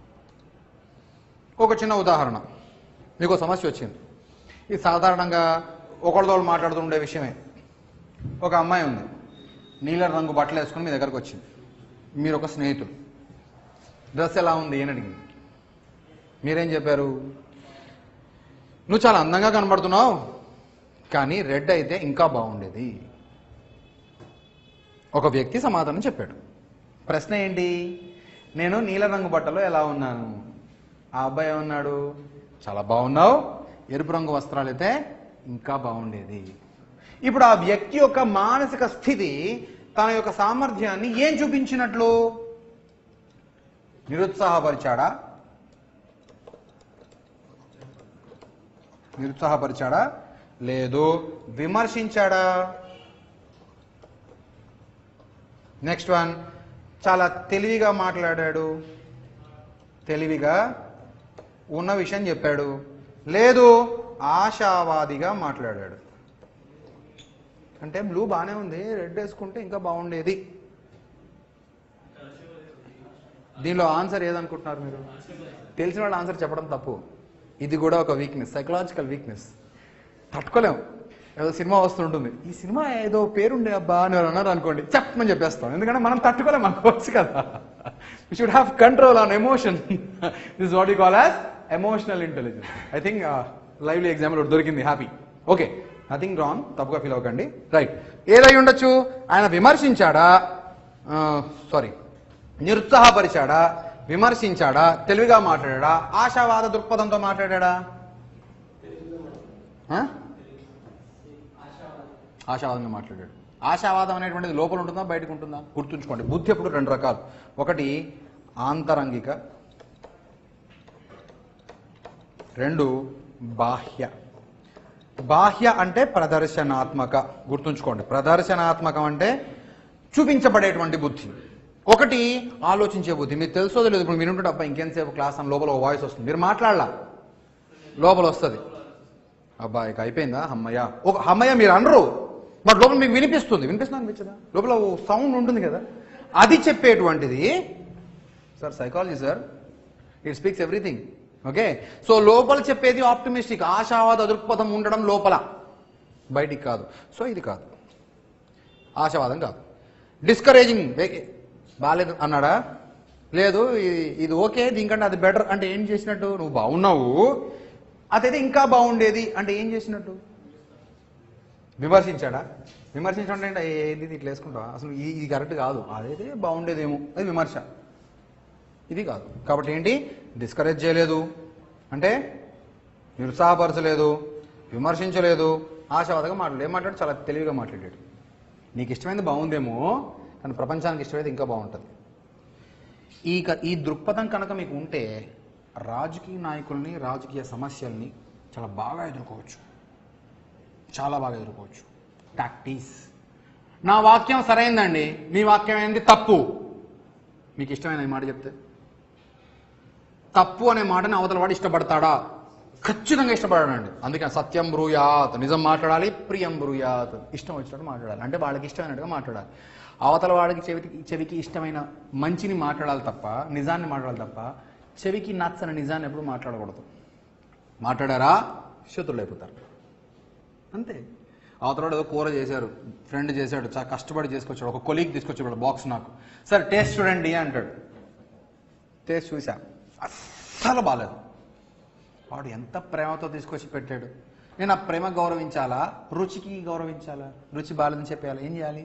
ఒక చిన్న ఉదాహరణ మీకు ఒక సమస్య వచ్చింది ఇది సాధారణంగా ఒకళ్ళతో మాట్లాడుతుండే విషయమే ఒక అమ్మాయి ఉంది నీల రంగు బట్టలు వేసుకుని మీ దగ్గరకు వచ్చింది మీరు ఒక స్నేహితులు డ్రెస్ ఎలా ఉంది అని అడిగింది మీరేం చెప్పారు నువ్వు చాలా అందంగా కనబడుతున్నావు కానీ రెడ్ అయితే ఇంకా బాగుండేది ఒక వ్యక్తి సమాధానం చెప్పాడు ప్రశ్న ఏంటి నేను నీల రంగు బట్టలో ఎలా ఉన్నాను ఆ అబ్బాయి ఏమన్నాడు చాలా బాగున్నావు ఎరుపు రంగు వస్త్రాలు అయితే ఇంకా బాగుండేది ఇప్పుడు ఆ వ్యక్తి యొక్క మానసిక స్థితి తన యొక్క సామర్థ్యాన్ని ఏం చూపించినట్లు నిరుత్సాహపరిచాడా నిరుత్సాహపరిచాడా లేదు విమర్శించాడా నెక్స్ట్ వన్ చాలా తెలివిగా మాట్లాడాడు తెలివిగా ఉన్న విషయం చెప్పాడు లేదు ఆశావాదిగా మాట్లాడాడు అంటే బ్లూ బాగానే ఉంది రెడ్ వేసుకుంటే ఇంకా బాగుండేది దీనిలో ఆన్సర్ ఏదనుకుంటున్నారు మీరు తెలిసిన వాళ్ళ ఆన్సర్ చెప్పడం తప్పు ఇది కూడా ఒక వీక్నెస్ సైకలాజికల్ వీక్నెస్ తట్టుకోలేం ఏదో సినిమా వస్తుంటుంది ఈ సినిమా ఏదో పేరుండే అబ్బా అని ఎవరు అన్నారు అనుకోండి చెప్పమని చెప్పేస్తాం ఎందుకంటే మనం తట్టుకోలేం మనకు వచ్చు కదా we should have control on emotion this what you call as emotional intelligence I think lively example ఒకటి దొరికింది హ్యాపీ ఓకే నథింగ్ రాంగ్ తప్పుగా ఫీల్ అవ్వకండి రైట్ ఏదై ఉండొచ్చు ఆయన విమర్శించాడా సారీ నిరుత్సాహపరిచాడా విమర్శించాడా తెలివిగా మాట్లాడా ఆశావాద దృక్పథంతో మాట్లాడా ఆ? ఆశావాదంగా మాట్లాడాడు ఆశావాదం అనేటువంటిది లోపల ఉంటుందా బయటకు ఉంటుందా గుర్తుంచుకోండి బుద్ధి ఎప్పుడు రెండు రకాలు ఒకటి ఆంతరంగిక రెండు బాహ్య బాహ్య అంటే ప్రదర్శనాత్మక గుర్తుంచుకోండి ప్రదర్శనాత్మకం అంటే చూపించబడేటువంటి బుద్ధి ఒకటి ఆలోచించే బుద్ధి మీకు తెలుసో తెలియదు ఇప్పుడు మీరు ఉంటుంటే అబ్బా ఇంకెంతసేపు క్లాస్ అని లోపల వాయిస్ వస్తుంది మీరు మాట్లాడలా లోపల వస్తుంది అబ్బా ఇక అయిపోయిందా హమ్మయ్య ఒక హమ్మయ్య మీరు అనరు బట్ లోపల మీకు వినిపిస్తుంది వినిపిస్తుంది అనిపించదా లోపల సౌండ్ ఉంటుంది కదా అది చెప్పేటువంటిది sir psychology sir it speaks everything okay so లోపల చెప్పేది ఆప్టిమిస్టిక్ ఆశావాద దృక్పథం ఉండడం లోపల బయటికి కాదు సో ఇది కాదు ఆశావాదం కాదు డిస్కరేజింగ్ బాగాలేదు అన్నాడా లేదు ఇది- ఇది ఓకే దీనికంటే అది బెటర్ అంటే ఏం చేసినట్టు నువ్వు బాగున్నావు అదైతే ఇంకా బాగుండేది అంటే ఏం చేసినట్టు విమర్శించాడా విమర్శించడం అంటే ఏది ఇట్లా వేసుకుంటావా అసలు ఈ- ఇది కరెక్ట్ కాదు అదైతే బాగుండేదేమో అది విమర్శ ఇది కాదు కాబట్టి ఏంటి డిస్కరేజ్ చేయలేదు అంటే నిరుత్సాహపరచలేదు విమర్శించలేదు ఆశావాదగా మాట్లాడు ఏం మాట్లాడు చాలా తెలివిగా మాట్లాడాడు నీకు ఇష్టమైనది బాగుందేమో కానీ ప్రపంచానికి ఇష్టమైనది ఇంకా బాగుంటుంది ఈ క- ఈ దృక్పథం కనుక మీకు ఉంటే రాజకీయ నాయకుల్ని రాజకీయ సమస్యల్ని చాలా బాగా ఎదుర్కోవచ్చు చాలా బాగా ఎదుర్కోవచ్చు టాక్టీస్ నా వాక్యం సరైందండి మీ వాక్యం ఏంది తప్పు మీకు ఇష్టమైన ఈ మాట చెప్తే తప్పు అనే మాటని అవతల వాడు ఇష్టపడతాడా ఖచ్చితంగా ఇష్టపడాడండి అందుకే సత్యం బ్రూయాత్ నిజం మాట్లాడాలి ప్రియం బ్రూయాత్ ఇష్టం వచ్చినట్టు మాట్లాడాలి అంటే వాళ్ళకి ఇష్టమైనట్టుగా మాట్లాడాలి అవతల వాడికి చెవికి చెవికి ఇష్టమైన మంచిని మాట్లాడాలి తప్ప నిజాన్ని మాట్లాడాలి తప్ప చెవికి నచ్చని నిజాన్ని ఎప్పుడు మాట్లాడకూడదు మాట్లాడారా శత్రులు అయిపోతారు అంతే అవతల ఏదో కూర చేశారు ఫ్రెండ్ చేశాడు చాలా కష్టపడి చేసుకొచ్చాడు ఒక కొలీగ్ తీసుకొచ్చాడు బాక్స్ నాకు సార్ టేస్ట్ చూడండి అంటాడు టేస్ట్ చూసా అస్సలు బాగాలేదు వాడు ఎంత ప్రేమతో తీసుకొచ్చి పెట్టాడు నేను ఆ ప్రేమ గౌరవించాలా రుచికి గౌరవించాలా రుచి బాగాలేదని చెప్పేయాలి ఏం చేయాలి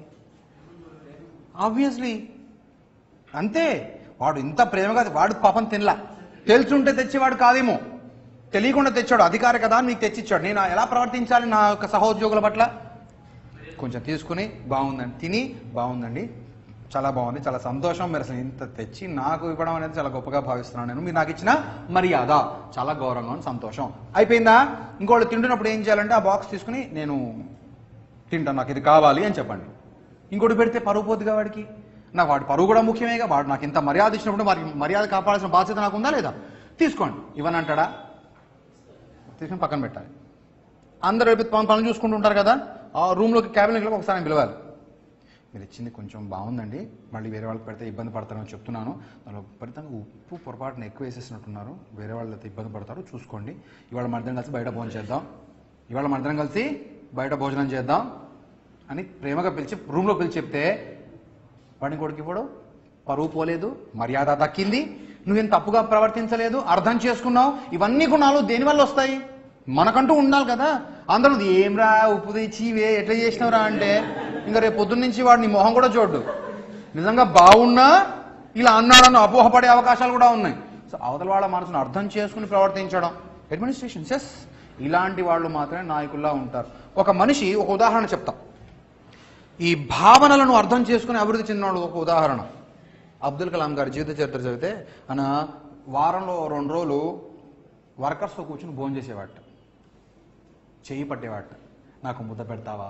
ఆబ్వియస్లీ అంతే వాడు ఇంత ప్రేమగా వాడు పాపం తినలా తెలుసుంటే తెచ్చేవాడు కాదేమో తెలియకుండా తెచ్చాడు అధికారి కదా అని మీకు తెచ్చిచ్చాడు నేను ఎలా ప్రవర్తించాలి నా యొక్క సహోద్యోగుల పట్ల కొంచెం తీసుకుని బాగుందండి తిని బాగుందండి చాలా బాగుంది చాలా సంతోషం మీరు అసలు ఇంత తెచ్చి నాకు ఇవ్వడం అనేది చాలా గొప్పగా భావిస్తున్నాను నేను మీరు నాకు ఇచ్చిన మర్యాద చాలా గౌరవంగా ఉంది సంతోషం అయిపోయిందా ఇంకోళ్ళు తింటున్నప్పుడు ఏం చేయాలంటే ఆ బాక్స్ తీసుకుని నేను తింటాను నాకు ఇది కావాలి అని చెప్పండి ఇంకోటి పెడితే పరుగు పోతుందిగా వాడికి నాకు వాడి పరువు కూడా ముఖ్యమేగా వాడు నాకు ఇంత మర్యాద ఇచ్చినప్పుడు మరి మర్యాద కాపాడాల్సిన బాధ్యత నాకు ఉందా లేదా తీసుకోండి ఇవని అంటాడా తీసుకుని పక్కన పెట్టాలి అందరూ రేపు పని పనులు చూసుకుంటూ ఉంటారు కదా ఆ రూమ్లోకి క్యాబిన్లోకి వెళ్ళి ఒకసారి పిలవాలి మీరు ఇచ్చింది కొంచెం బాగుందండి మళ్ళీ వేరే వాళ్ళకి పెడితే ఇబ్బంది పడతారని చెప్తున్నాను దానిలో ఫలితంగా ఉప్పు పొరపాటున ఎక్కువ వేసేసినట్టున్నారు వేరే వాళ్ళైతే ఇబ్బంది పడతారు చూసుకోండి ఇవాళ మధ్యాహ్నం కలిసి బయట భోజనం చేద్దాం ఇవాళ మధ్యాహ్నం కలిసి బయట భోజనం చేద్దాం అని ప్రేమగా పిలిచి రూమ్లో పిలిచి చెప్తే వాడిని కొడుకు ఇప్పుడు పరువు పోలేదు మర్యాద దక్కింది నువ్వేం తప్పుగా ప్రవర్తించలేదు అర్థం చేసుకున్నావు ఇవన్నీ గుణాలు దేనివల్ల వస్తాయి మనకంటూ ఉండాలి కదా అందరూ ఏంరా ఉప్పు తెచ్చి ఇవే ఎట్లా చేసినవరా అంటే ఇంకా రేపు పొద్దున్న నుంచి వాడు నీ మొహం కూడా చూడ్డు నిజంగా బాగున్నా ఇలా అన్నాడన్న అపోహపడే అవకాశాలు కూడా ఉన్నాయి సో అవతల వాళ్ళ మనసును అర్థం చేసుకుని ప్రవర్తించడం అడ్మినిస్ట్రేషన్ ఎస్ ఇలాంటి వాళ్ళు మాత్రమే నాయకుల్లా ఉంటారు ఒక మనిషి ఒక ఉదాహరణ చెప్తా ఈ భావనలను అర్థం చేసుకుని అభివృద్ధి చెందిన ఒక ఉదాహరణ అబ్దుల్ కలాం గారి జీవిత చరిత్ర చదివితే ఆయన వారంలో రెండు రోజులు వర్కర్స్తో కూర్చుని భోజనం చేసేవాట చెయ్యి పట్టేవాట నాకు ముద్ద పెడతావా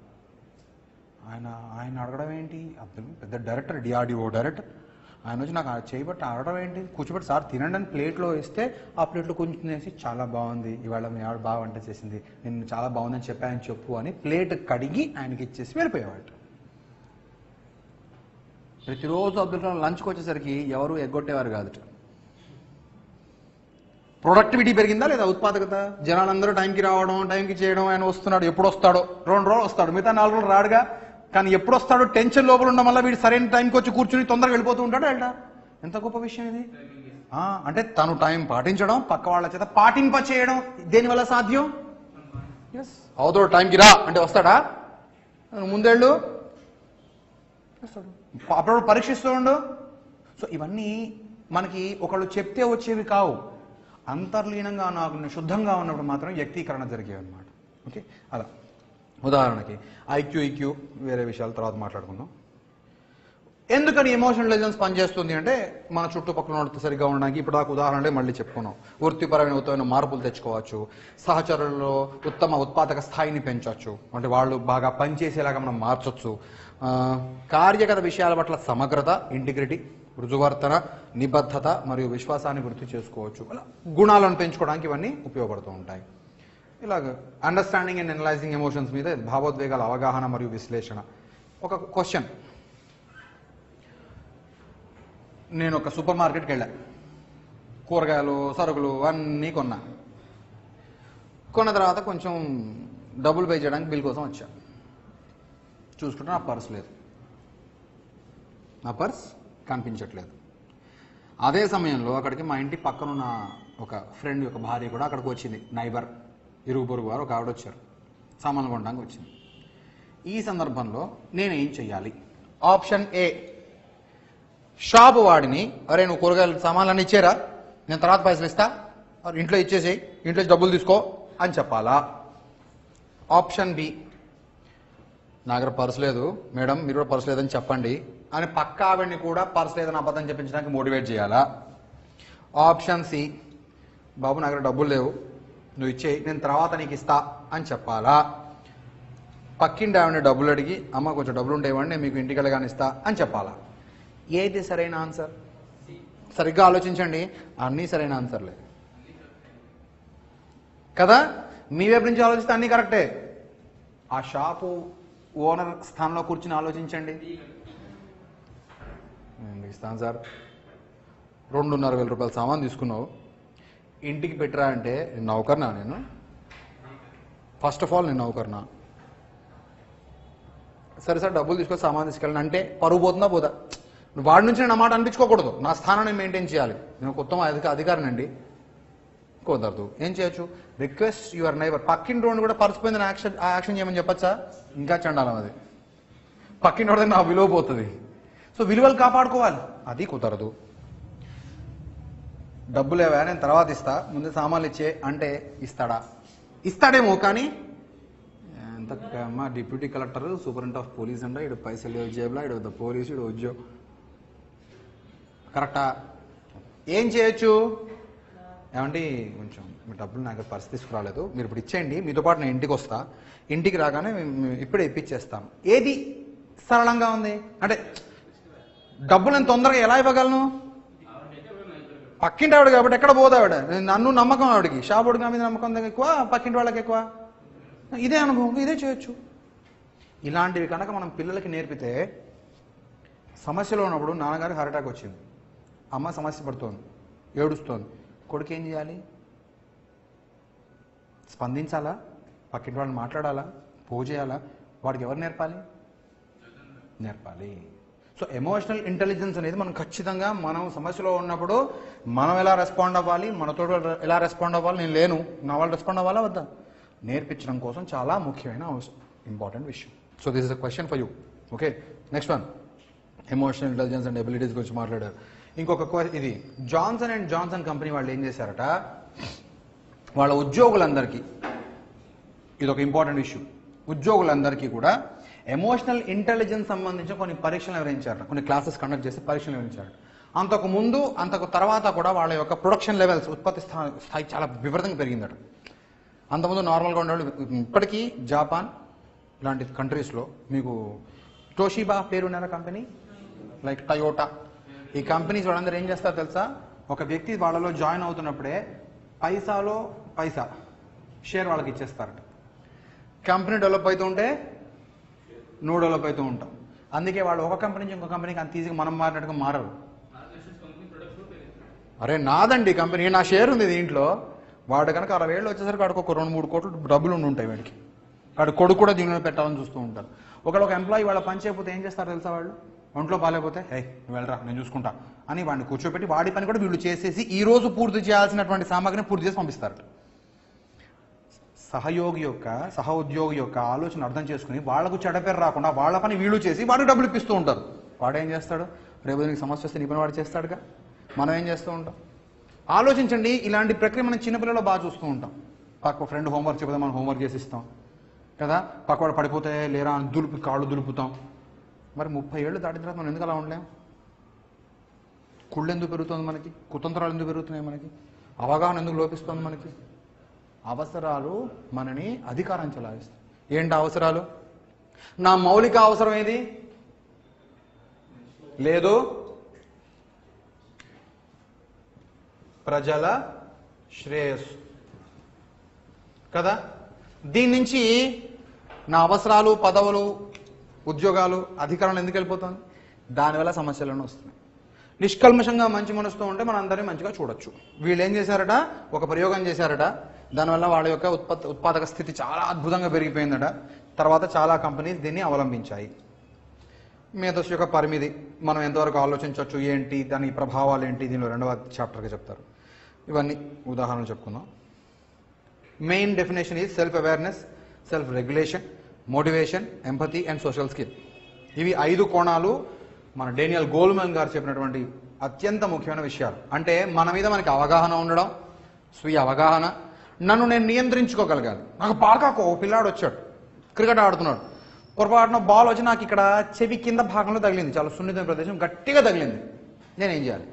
ఆయన ఆయన అడగడం ఏంటి అబ్దుల్ పెద్ద డైరెక్టర్ డిఆర్డిఓ డైరెక్టర్ ఆయన వచ్చి నాకు ఆ చేయి పట్టి అడగడం ఏంటి కూర్చోబెట్టి సార్ తినండి అని ప్లేట్లో వేస్తే ఆ ప్లేట్లో కొంచెం తినేసి చాలా బాగుంది ఇవాళ మీ ఆవిడ బాగా వంట చేసింది నేను చాలా బాగుందని చెప్పాను చెప్పు అని ప్లేట్ కడిగి ఆయనకి ఇచ్చేసి వెళ్ళిపోయేవాడు ప్రతిరోజు అబ్దుల్ కలాం లంచ్కి వచ్చేసరికి ఎవరు ఎగ్గొట్టేవారు కాదుట ప్రొడక్టివిటీ పెరిగిందా లేదా ఉత్పాదకత జనాలందరూ టైంకి రావడం టైంకి చేయడం ఆయన వస్తున్నాడు ఎప్పుడు వస్తాడో రెండు రోజులు వస్తాడు మిగతా నాలుగు రోజులు రాడుగా కానీ ఎప్పుడు వస్తాడో టెన్షన్ లోపల ఉండడం వల్ల వీడు సరైన టైంకి వచ్చి కూర్చుని తొందరగా వెళ్ళిపోతూ ఉంటాడు వెళ్ళా ఎంత గొప్ప విషయం ఇది ఆ, అంటే తను టైం పాటించడం పక్క వాళ్ళ చేత పాటింప చేయడం దేనివల్ల సాధ్యం ఎస్ అవతోడు టైంకి రా అంటే వస్తాడా నువ్వు ముందేళ్ళు వస్తాడు అప్పుడప్పుడు పరీక్షిస్తూ ఉండు సో ఇవన్నీ మనకి ఒకళ్ళు చెప్తే వచ్చేవి కావు అంతర్లీనంగా నాకు శుద్ధంగా ఉన్నప్పుడు మాత్రం వ్యక్తీకరణ జరిగేవి అనమాట ఓకే అలా ఉదాహరణకి ఐక్యూ ఈక్యూ వేరే విషయాల తర్వాత మాట్లాడుకుందాం ఎందుకని ఎమోషనల్ ఇంటెలిజెన్స్ పనిచేస్తుంది అంటే మన చుట్టుపక్కల వాళ్ళతో సరిగ్గా ఉండడానికి ఇప్పుడు దాకా ఉదాహరణలే మళ్ళీ చెప్పుకున్నాం వృత్తిపరమైన ఉత్తమైన మార్పులు తెచ్చుకోవచ్చు సహచరులలో ఉత్తమ ఉత్పాదక స్థాయిని పెంచవచ్చు అంటే వాళ్ళు బాగా పనిచేసేలాగా మనం మార్చొచ్చు ఆ, కార్యగత విషయాల పట్ల సమగ్రత ఇంటిగ్రిటీ రుజువర్తన నిబద్ధత మరియు విశ్వాసాన్ని వృద్ధి చేసుకోవచ్చు అలా గుణాలను పెంచుకోవడానికి ఇవన్నీ ఉపయోగపడుతూ ఉంటాయి ఇలాగ అండర్స్టాండింగ్ అండ్ అనలైజింగ్ ఎమోషన్స్ మీద భావోద్వేగాల అవగాహన మరియు విశ్లేషణ ఒక క్వశ్చన్ నేను ఒక సూపర్ మార్కెట్కి వెళ్ళా కూరగాయలు సరుకులు అన్నీ కొన్నా కొన్న తర్వాత కొంచెం డబ్బులు పే చేయడానికి బిల్ కోసం వచ్చా చూసుకుంటే నా పర్స్ లేదు నా పర్స్ కనిపించట్లేదు అదే సమయంలో అక్కడికి మా ఇంటి పక్కన ఉన్న ఒక ఫ్రెండ్ యొక్క భార్య కూడా అక్కడికి వచ్చింది నైబర్ ఇరుగు పొరుగు వారు ఒక ఆవిడ వచ్చారు సామాన్లు కొనడానికి వచ్చింది ఈ సందర్భంలో నేను ఏం చెయ్యాలి ఆప్షన్ ఏ షాపు వాడిని అరే నువ్వు కూరగాయలు సామాన్లన్నీ ఇచ్చేరా నేను తర్వాత పైసలు ఇస్తా మరి ఇంట్లో ఇచ్చేసేయి ఇంట్లో నుంచి డబ్బులు తీసుకో అని చెప్పాలా ఆప్షన్ బి నా దగ్గర పర్స్ లేదు మేడం మీరు కూడా పర్స్ లేదని చెప్పండి అని పక్క ఆవిడ్ని కూడా పర్స్ లేదని అబద్ధం చెప్పించడానికి మోటివేట్ చేయాలా ఆప్షన్ సి బాబు నా దగ్గర డబ్బులు లేవు నువ్వు ఇచ్చేయి నేను తర్వాత నీకు ఇస్తా అని చెప్పాలా పక్కింటి ఆవిడని డబ్బులు అడిగి అమ్మ కొంచెం డబ్బులు ఉండేవండి నేను మీకు ఇంటికి వెళ్ళగానే ఇస్తా అని చెప్పాలా ఏది సరైన ఆన్సర్ సరిగ్గా ఆలోచించండి అన్నీ సరైన ఆన్సర్లే కదా మీ వైపు నుంచి ఆలోచిస్తే అన్నీ కరెక్టే ఆ షాపు ఓనర్ స్థానంలో కూర్చుని ఆలోచించండి నేను ఇస్తాను సార్ రెండున్నర వేల రూపాయల సామాన్ తీసుకున్నావు ఇంటికి పెట్టరా అంటే నేను నౌకర్నా నేను ఫస్ట్ ఆఫ్ ఆల్ నేను నౌకర్నా సరే సార్ డబ్బులు తీసుకొని సామాన్ తీసుకెళ్ళండి అంటే పరుగు పోతుందా పోదా నువ్వు వాడి నుంచి నా మాట అనిపించుకోకూడదు నా స్థానాన్ని మెయింటైన్ చేయాలి నేను ఒక ఉత్తమ అధిక అధికారినండి కుదరదు ఏం చేయొచ్చు రిక్వెస్ట్ యువర్ నైబర్ పక్కింటి రోడ్డు కూడా పరిచిపోయింది యాక్షన్ ఆ యాక్షన్ చేయమని చెప్పచ్చా ఇంకా చండాలం అది పక్కింటి రోడ్డు నా విలువ పోతుంది సో విలువలు కాపాడుకోవాలి అది కుదరదు డబ్బులేవా నేను తర్వాత ఇస్తా ముందు సామాన్లు ఇచ్చే అంటే ఇస్తాడా ఇస్తాడేమో కానీ ఎంత అమ్మ deputy collector superintendent of police అంటే ఇడు పైసలు జేబులా ఇడు పెద్ద పోలీసు ఇడు ఉద్యోగం కరెక్టా ఏం చేయొచ్చు ఏమండి కొంచెం మీ డబ్బులు నాకు పరిస్థితి తీసుకురాలేదు మీరు ఇప్పుడు ఇచ్చేయండి మీతో పాటు నేను ఇంటికి వస్తా ఇంటికి రాగానే మేము- మేము ఇప్పుడే ఇప్పించేస్తాను ఏది సరళంగా ఉంది అంటే డబ్బులు నేను తొందరగా ఎలా ఇవ్వగలను పక్కింటి ఆవిడ కాబట్టి ఎక్కడ పోదు ఆవిడ నన్ను నమ్మకం ఆవిడకి షాపుడికి నా మీద నమ్మకం దగ్గర ఎక్కువ పక్కింటి వాళ్ళకి ఎక్కువ ఇదే అనుభవం ఇదే చేయొచ్చు ఇలాంటివి కనుక మనం పిల్లలకి నేర్పితే సమస్యలో ఉన్నప్పుడు నాన్నగారికి హార్ట్ అటాక్ వచ్చింది అమ్మ సమస్య పడుతోంది ఏడుస్తోంది కొడుకు ఏం చేయాలి స్పందించాలా పక్కింటి వాళ్ళని మాట్లాడాలా పో చేయాలా వాడికి ఎవరు నేర్పాలి నేర్పాలి సో ఎమోషనల్ ఇంటెలిజెన్స్ అనేది మనం ఖచ్చితంగా మనం సమస్యలో ఉన్నప్పుడు మనం ఎలా రెస్పాండ్ అవ్వాలి మనతో ఎలా రెస్పాండ్ అవ్వాలి నేను లేను నా వాళ్ళు రెస్పాండ్ అవ్వాలా వద్దా నేర్పించడం కోసం చాలా ముఖ్యమైన ఇంపార్టెంట్ విషయం so this is a question for you okay next one emotional intelligence and abilities గురించి మాట్లాడారు ఇంకొక que- ఇది జాన్సన్ అండ్ జాన్సన్ కంపెనీ వాళ్ళు ఏం చేశారట వాళ్ళ ఉద్యోగులందరికీ ఇది ఒక ఇంపార్టెంట్ ఇష్యూ ఉద్యోగులందరికీ కూడా ఎమోషనల్ ఇంటెలిజెన్స్ సంబంధించిన కొన్ని పరీక్షలు నిర్వహించారు కొన్ని క్లాసెస్ కండక్ట్ చేసి పరీక్షలు నిర్వహించారు అంతకు ముందు అంతకు తర్వాత కూడా వాళ్ళ యొక్క ప్రొడక్షన్ లెవెల్స్ ఉత్పత్తి స్థాయి స్థాయి చాలా విపరీతంగా పెరిగిందట అంతకుముందు నార్మల్గా ఉండేవాళ్ళు ఇప్పటికీ జపాన్ ఇలాంటి కంట్రీస్లో మీకు టోషిబా పేరు ఉన్న కంపెనీ లైక్ టయోటా ఈ కంపెనీస్ వాళ్ళందరూ ఏం చేస్తారో తెలుసా ఒక వ్యక్తి వాళ్ళలో జాయిన్ అవుతున్నప్పుడే పైసాలో పైసా షేర్ వాళ్ళకి ఇచ్చేస్తారట కంపెనీ డెవలప్ అవుతూ ఉంటే నువ్వు డెవలప్ అవుతూ ఉంటాం అందుకే వాళ్ళు ఒక కంపెనీ నుంచి ఇంకో కంపెనీకి అంత ఈజీగా మనం మారినట్టుగా మారరు అరే నాదండి కంపెనీ నా షేర్ ఉంది దీంట్లో వాడు కనుక అరవై ఏళ్ళు వచ్చేసరికి వాడికి ఒక రెండు మూడు కోట్లు డబ్బులు ఉండి ఉంటాయి వాడికి వాడు కొడుకు కూడా దీనిలో పెట్టాలని చూస్తూ ఉంటారు ఒకవేళ ఒక ఎంప్లాయీ వాళ్ళ పని చేయకపోతే ఏం చేస్తారు తెలుసా వాళ్ళు ఒంట్లో బాగాలేకపోతే హే నువ్వు వెళ్ళరా నేను చూసుకుంటా అని వాడిని కూర్చోబెట్టి వాడి పని కూడా వీళ్ళు చేసేసి ఈ రోజు పూర్తి చేయాల్సినటువంటి సామాగ్రిని పూర్తి చేసి పంపిస్తారు సహయోగి యొక్క సహ ఉద్యోగి యొక్క ఆలోచన అర్థం చేసుకుని వాళ్లకు చెడపేరు రాకుండా వాళ్ళ పని వీళ్ళు చేసి వాడికి డబ్బులు ఇప్పిస్తూ ఉంటారు వాడు ఏం చేస్తాడు రేపు నీకు సమస్య వస్తే నీ పని వాడు చేస్తాడుగా మనం ఏం చేస్తూ ఉంటాం ఆలోచించండి ఇలాంటి ప్రక్రియ మనం చిన్నపిల్లలు బాగా చూస్తూ ఉంటాం పక్క ఫ్రెండ్ హోంవర్క్ చెబుతాం మనం హోంవర్క్ చేసి ఇస్తాం కదా పక్కవాడు పడిపోతే లేరా అని దులిపి కాళ్ళు దులుపుతాం మరి ముప్పై ఏళ్ళు దాటిన తర్వాత మనం ఎందుకు అలా ఉండలేం కుళ్ళు ఎందుకు పెరుగుతుంది మనకి కుతంత్రాలు ఎందుకు పెరుగుతున్నాయి మనకి అవగాహన ఎందుకు లోపిస్తుంది మనకి అవసరాలు మనని అధికారం చెలాయిస్తాయి ఏంటి అవసరాలు నా మౌలిక అవసరం ఏది లేదు ప్రజల శ్రేయస్సు కదా దీని నుంచి నా అవసరాలు పదవులు ఉద్యోగాలు అధికారాలు ఎందుకు వెళ్ళిపోతుంది దానివల్ల సమస్యలను వస్తున్నాయి నిష్కల్మషంగా మంచి మనసుతో ఉంటే మన అందరినీ మంచిగా చూడొచ్చు వీళ్ళు ఏం చేశారట ఒక ప్రయోగం చేశారట దానివల్ల వాళ్ళ యొక్క ఉత్పత్తి ఉత్పాదక స్థితి చాలా అద్భుతంగా పెరిగిపోయిందట తర్వాత చాలా కంపెనీస్ దీన్ని అవలంబించాయి మేధస్సు యొక్క పరిమితి మనం ఎంతవరకు ఆలోచించవచ్చు ఏంటి దాని ప్రభావాలు ఏంటి దీనిలో రెండవ చాప్టర్గా చెప్తారు ఇవన్నీ ఉదాహరణలు చెప్పుకుందాం main definition is self awareness self regulation motivation empathy and social skill ఇవి ఐదు కోణాలు మన డేనియల్ గోల్మన్ గారు చెప్పినటువంటి అత్యంత ముఖ్యమైన విషయాలు అంటే మన మీద మనకి అవగాహన ఉండడం స్వీయ అవగాహన నన్ను నేను నియంత్రించుకోగలగాలి నాకు పాకాకు ఓ పిల్లాడు వచ్చాడు క్రికెట్ ఆడుతున్నాడు పొరపాటున బాల్ వచ్చి నాకు ఇక్కడ చెవి కింద భాగంలో తగిలింది చాలా సున్నితమైన ప్రదేశం గట్టిగా తగిలింది నేనేం చేయాలి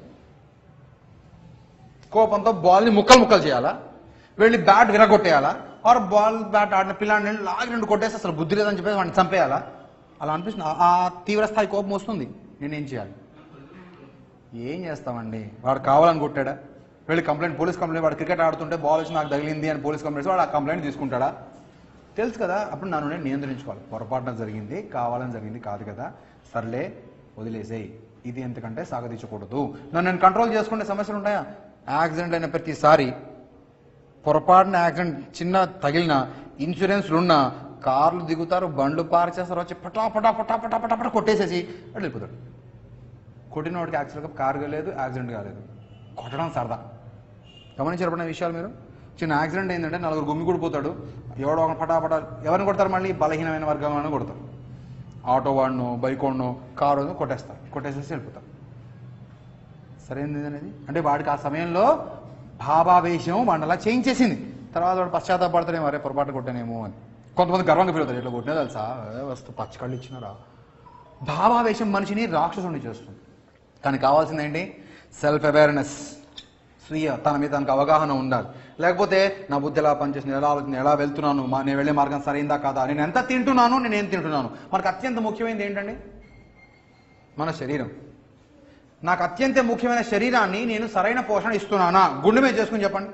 కోపంతో బాల్ని ముక్కలు ముక్కలు చేయాలా వెళ్ళి బ్యాట్ విరగొట్టేయాలా ఆర్ బాల్ బ్యాట్ ఆడిన పిల్లాడిని వెళ్ళి లాగి రెండు కొట్టేసి అసలు బుద్ధి లేదని చెప్పేసి వాడిని చంపేయాలా అలా అనిపిస్తుంది ఆ- ఆ తీవ్ర స్థాయి కోపం వస్తుంది నేనేం చేయాలి ఏం చేస్తామండి వాడు కావాలని కొట్టాడా వెళ్ళి కంప్లైంట్ పోలీస్ కంప్లైంట్ వాడు క్రికెట్ ఆడుతుంటే బాల్ వచ్చి నాకు తగిలింది అని పోలీస్ కంప్లైంట్ వాడు ఆ కంప్లైంట్ తీసుకుంటాడా తెలుసు కదా అప్పుడు నన్ను నేను నియంత్రించుకోవాలి పొరపాటున జరిగింది కావాలని జరిగింది కాదు కదా సర్లే వదిలేసేయి ఇది ఎంతకంటే సాగదీచకూడదు నన్ను నేను కంట్రోల్ చేసుకునే సమస్యలు ఉంటాయా యాక్సిడెంట్ అయిన ప్రతిసారి పొరపాటున యాక్సిడెంట్ చిన్న తగిలిన ఇన్సూరెన్స్లు ఉన్నా కార్లు దిగుతారు బండ్లు పార్క్ చేస్తారు వచ్చి పటా పటా పటా పటా పటా పటా కొట్టేసేసి అటు వెళ్ళిపోతాడు కొట్టిన వాడికి యాక్సిడెంట్ కారు కాలేదు యాక్సిడెంట్ కాలేదు కొట్టడం సరదా గమనించారు ఎప్పుడైనా విషయాలు మీరు చిన్న యాక్సిడెంట్ ఏంటంటే నలుగురు గుమ్మి కూడిపోతాడు ఎవడో ఒక పటాపట ఎవరిని కొడతారు మళ్ళీ బలహీనమైన వర్గాలను కొడతారు ఆటో వాడినో బైక్ వాడినో కారు వాడినో కొట్టేస్తారు కొట్టేసేసి వెళ్ళిపోతారు సరైనది అనేది అంటే వాడికి ఆ సమయంలో భావావేశం వాడిని అలా చేయించేసింది తర్వాత వాడు పశ్చాత్తాపడతాడేమో అరే పొరపాటు కొట్టానేమో అని కొంతమంది గర్వంగా ఫీల్ అవుతారు ఇట్లా కొట్టినా తెలుసా ఏ వస్తు పచ్చకళ్ళు ఇచ్చినారా భావావేశం మనిషిని రాక్షసుని చేస్తుంది కానీ కావాల్సింది ఏంటి సెల్ఫ్ అవేర్నెస్ స్వీయ తన మీద తనకు అవగాహన ఉండాలి లేకపోతే నా బుద్ధి ఎలా పనిచేసింది ఎలా ఆలోచన ఎలా వెళ్తున్నాను మా నేను వెళ్ళే మార్గం సరైందా కాదా నేను ఎంత తింటున్నాను నేను ఏం తింటున్నాను మనకు అత్యంత ముఖ్యమైనది ఏంటండి మన శరీరం నాకు అత్యంత ముఖ్యమైన శరీరాన్ని నేను సరైన పోషణ ఇస్తున్నానా గుండె మీద చేసుకుని చెప్పండి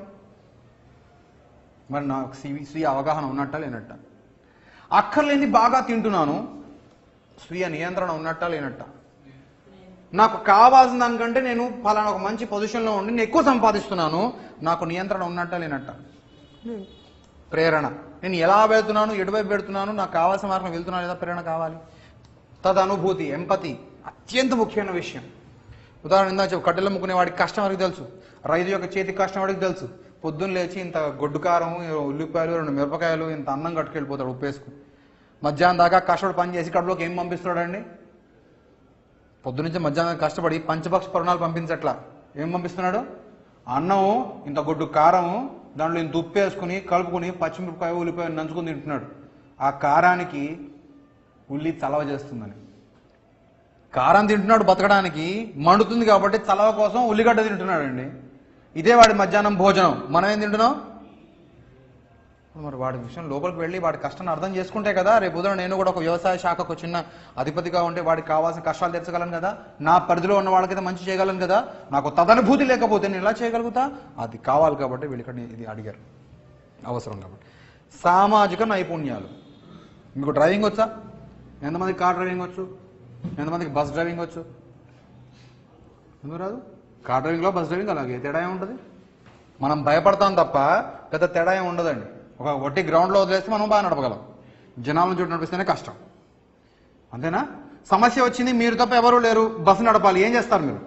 మరి నాకు స్వీ స్వీయ అవగాహన ఉన్నట్ట లేనట్ట అక్కర్లేని బాగా తింటున్నాను స్వీయ నియంత్రణ ఉన్నట్ట లేనట్ట నాకు కావాల్సిన దానికంటే నేను ఫలానా ఒక మంచి పొజిషన్లో ఉండి నేను ఎక్కువ సంపాదిస్తున్నాను నాకు నియంత్రణ ఉన్నట్ట లేనట్ట ప్రేరణ నేను ఎలా వెళ్తున్నాను ఎటువైపు పెడుతున్నాను నాకు కావాల్సిన మార్గం వెళ్తున్నా లేదా ప్రేరణ కావాలి తదనుభూతి ఎంపతి అత్యంత ముఖ్యమైన విషయం ఉదాహరణ ఇందాక చెప్పు కట్టెలు ముక్కునే వాడికి కష్టం వాడికి తెలుసు రైతు యొక్క చేతి కష్టం వాడికి తెలుసు పొద్దున్న లేచి ఇంత గొడ్డు కారం ఉల్లిపాయలు రెండు మిరపకాయలు ఇంత అన్నం కట్టుకెళ్ళిపోతాడు ఉప్పేసుకుని మధ్యాహ్నం దాకా కష్టపడి పని చేసి కడుపులోకి ఏం పంపిస్తున్నాడండి పొద్దునుంచి మధ్యాహ్నం కష్టపడి పంచపక్ష పరుణాలు పంపించట్లా ఏం పంపిస్తున్నాడు అన్నం ఇంత గొడ్డు కారం దాంట్లో ఇంత ఉప్పు వేసుకుని కలుపుకుని పచ్చిమిరపకాయ ఉల్లిపాయ నంచుకుని తింటున్నాడు ఆ కారానికి ఉల్లి చలవ చేస్తుందని కారం తింటున్నాడు బతకడానికి మండుతుంది కాబట్టి చలవ కోసం ఉల్లిగడ్డ తింటున్నాడు అండి ఇదే వాడి మధ్యాహ్నం భోజనం మనం ఏం తింటున్నాం మరి వాడి విషయం లోపలికి వెళ్ళి వాడి కష్టాన్ని అర్థం చేసుకుంటే కదా రేపు ఉదయం నేను కూడా ఒక వ్యవసాయ శాఖకు చిన్న అధిపతిగా ఉంటే వాడికి కావాల్సిన కష్టాలు తెచ్చగలను కదా నా పరిధిలో ఉన్న వాళ్ళకైతే మంచి చేయగలను కదా నాకు తదనుభూతి లేకపోతే నేను ఎలా చేయగలుగుతా అది కావాలి కాబట్టి వీళ్ళు ఇక్కడ ఇది అడిగారు అవసరం కాబట్టి సామాజిక నైపుణ్యాలు మీకు డ్రైవింగ్ వచ్చా ఎంతమంది కార్ డ్రైవింగ్ వచ్చు ఎంతమందికి బస్ డ్రైవింగ్ వచ్చు ఎందుకు రాదు కార్ డ్రైవింగ్లో బస్ డ్రైవింగ్ అలాగే తేడా ఏముంటుంది మనం భయపడతాం తప్ప పెద్ద తేడా ఏమి ఉండదండి ఒక ఒట్టి గ్రౌండ్లో వదిలేస్తే మనం బాగా నడపగలం జనాలను చూసి నడిపిస్తేనే కష్టం అంతేనా సమస్య వచ్చింది మీరు తప్ప ఎవరు లేరు బస్సు నడపాలి ఏం చేస్తారు మీరు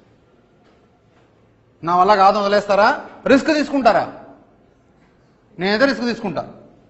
నా వల్ల కాదు వదిలేస్తారా రిస్క్ తీసుకుంటారా నేనైతే రిస్క్ తీసుకుంటా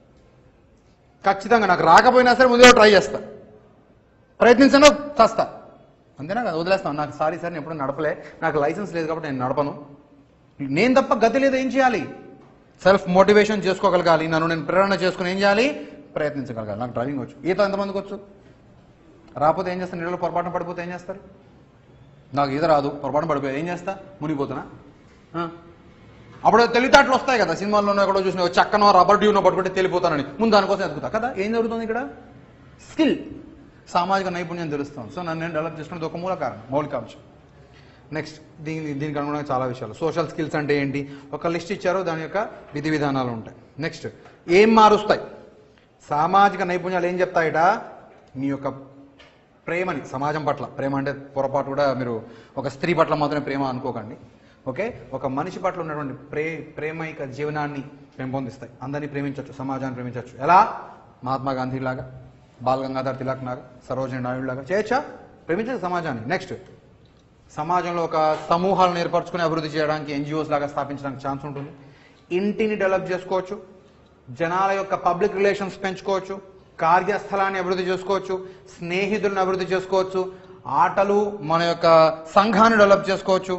ఖచ్చితంగా నాకు రాకపోయినా సరే ముందు ట్రై చేస్తా ప్రయత్నించను చస్తా అంతేనా కదా వదిలేస్తాను నాకు సారీ సార్ నేను ఎప్పుడు నడపలే నాకు లైసెన్స్ లేదు కాబట్టి నేను నడపను నేను తప్ప గతి లేదు ఏం చేయాలి సెల్ఫ్ మోటివేషన్ చేసుకోగలగాలి నన్ను నేను ప్రేరణ చేసుకుని ఏం చేయాలి ప్రయత్నించగలగాలి నాకు డ్రైవింగ్ వచ్చు ఈత ఎంతమందికి వచ్చు రాకపోతే ఏం చేస్తాను నీళ్ళలో పొరపాటున పడిపోతే ఏం చేస్తారు నాకు ఈత రాదు పొరపాటున పడిపోయి ఏం చేస్తా మునిగిపోతున్నా ఆ. అప్పుడు తెలివితేటలు వస్తాయి కదా సినిమాల్లోనో ఎక్కడో చూసిన ఓ చక్కనో రబ్బర్ డ్యూనో పట్టుకుంటే తెలిపోతానని ముందు దానికోసం ఎదుగుతా కదా ఏం జరుగుతుంది ఇక్కడ స్కిల్ సామాజిక నైపుణ్యం తెలుస్తుంది సో నన్ను నేను డెవలప్ చేసుకునేది ఒక మూల కారణం మౌలిక అంశం నెక్స్ట్ దీని దీనికి అనుగుణంగా చాలా విషయాలు సోషల్ స్కిల్స్ అంటే ఏంటి ఒక లిస్ట్ ఇచ్చారు దాని యొక్క విధి విధానాలు ఉంటాయి నెక్స్ట్ ఏం మారుస్తాయి సామాజిక నైపుణ్యాలు ఏం చెప్తాయట మీ యొక్క ప్రేమని సమాజం పట్ల ప్రేమ అంటే పొరపాటు కూడా మీరు ఒక స్త్రీ పట్ల మాత్రమే ప్రేమ అనుకోకండి ఓకే ఒక మనిషి పట్ల ఉన్నటువంటి ప్రే ప్రేమైక జీవనాన్ని పెంపొందిస్తాయి అందరినీ ప్రేమించవచ్చు సమాజాన్ని ప్రేమించవచ్చు ఎలా మహాత్మా గాంధీ లాగా బాల్ గంగాధర్ తిలక్ లాగా సరోజిని నాయుడు లాగా చేయొచ్చా ప్రేమించదు సమాజాన్ని నెక్స్ట్ సమాజంలో ఒక సమూహాలను ఏర్పరచుకుని అభివృద్ధి చేయడానికి ఎన్జిఓస్ లాగా స్థాపించడానికి ఛాన్స్ ఉంటుంది ఇంటిని డెవలప్ చేసుకోవచ్చు జనాల యొక్క పబ్లిక్ రిలేషన్స్ పెంచుకోవచ్చు కార్యస్థలాన్ని అభివృద్ధి చేసుకోవచ్చు స్నేహితులను అభివృద్ధి చేసుకోవచ్చు ఆటలు మన యొక్క సంఘాన్ని డెవలప్ చేసుకోవచ్చు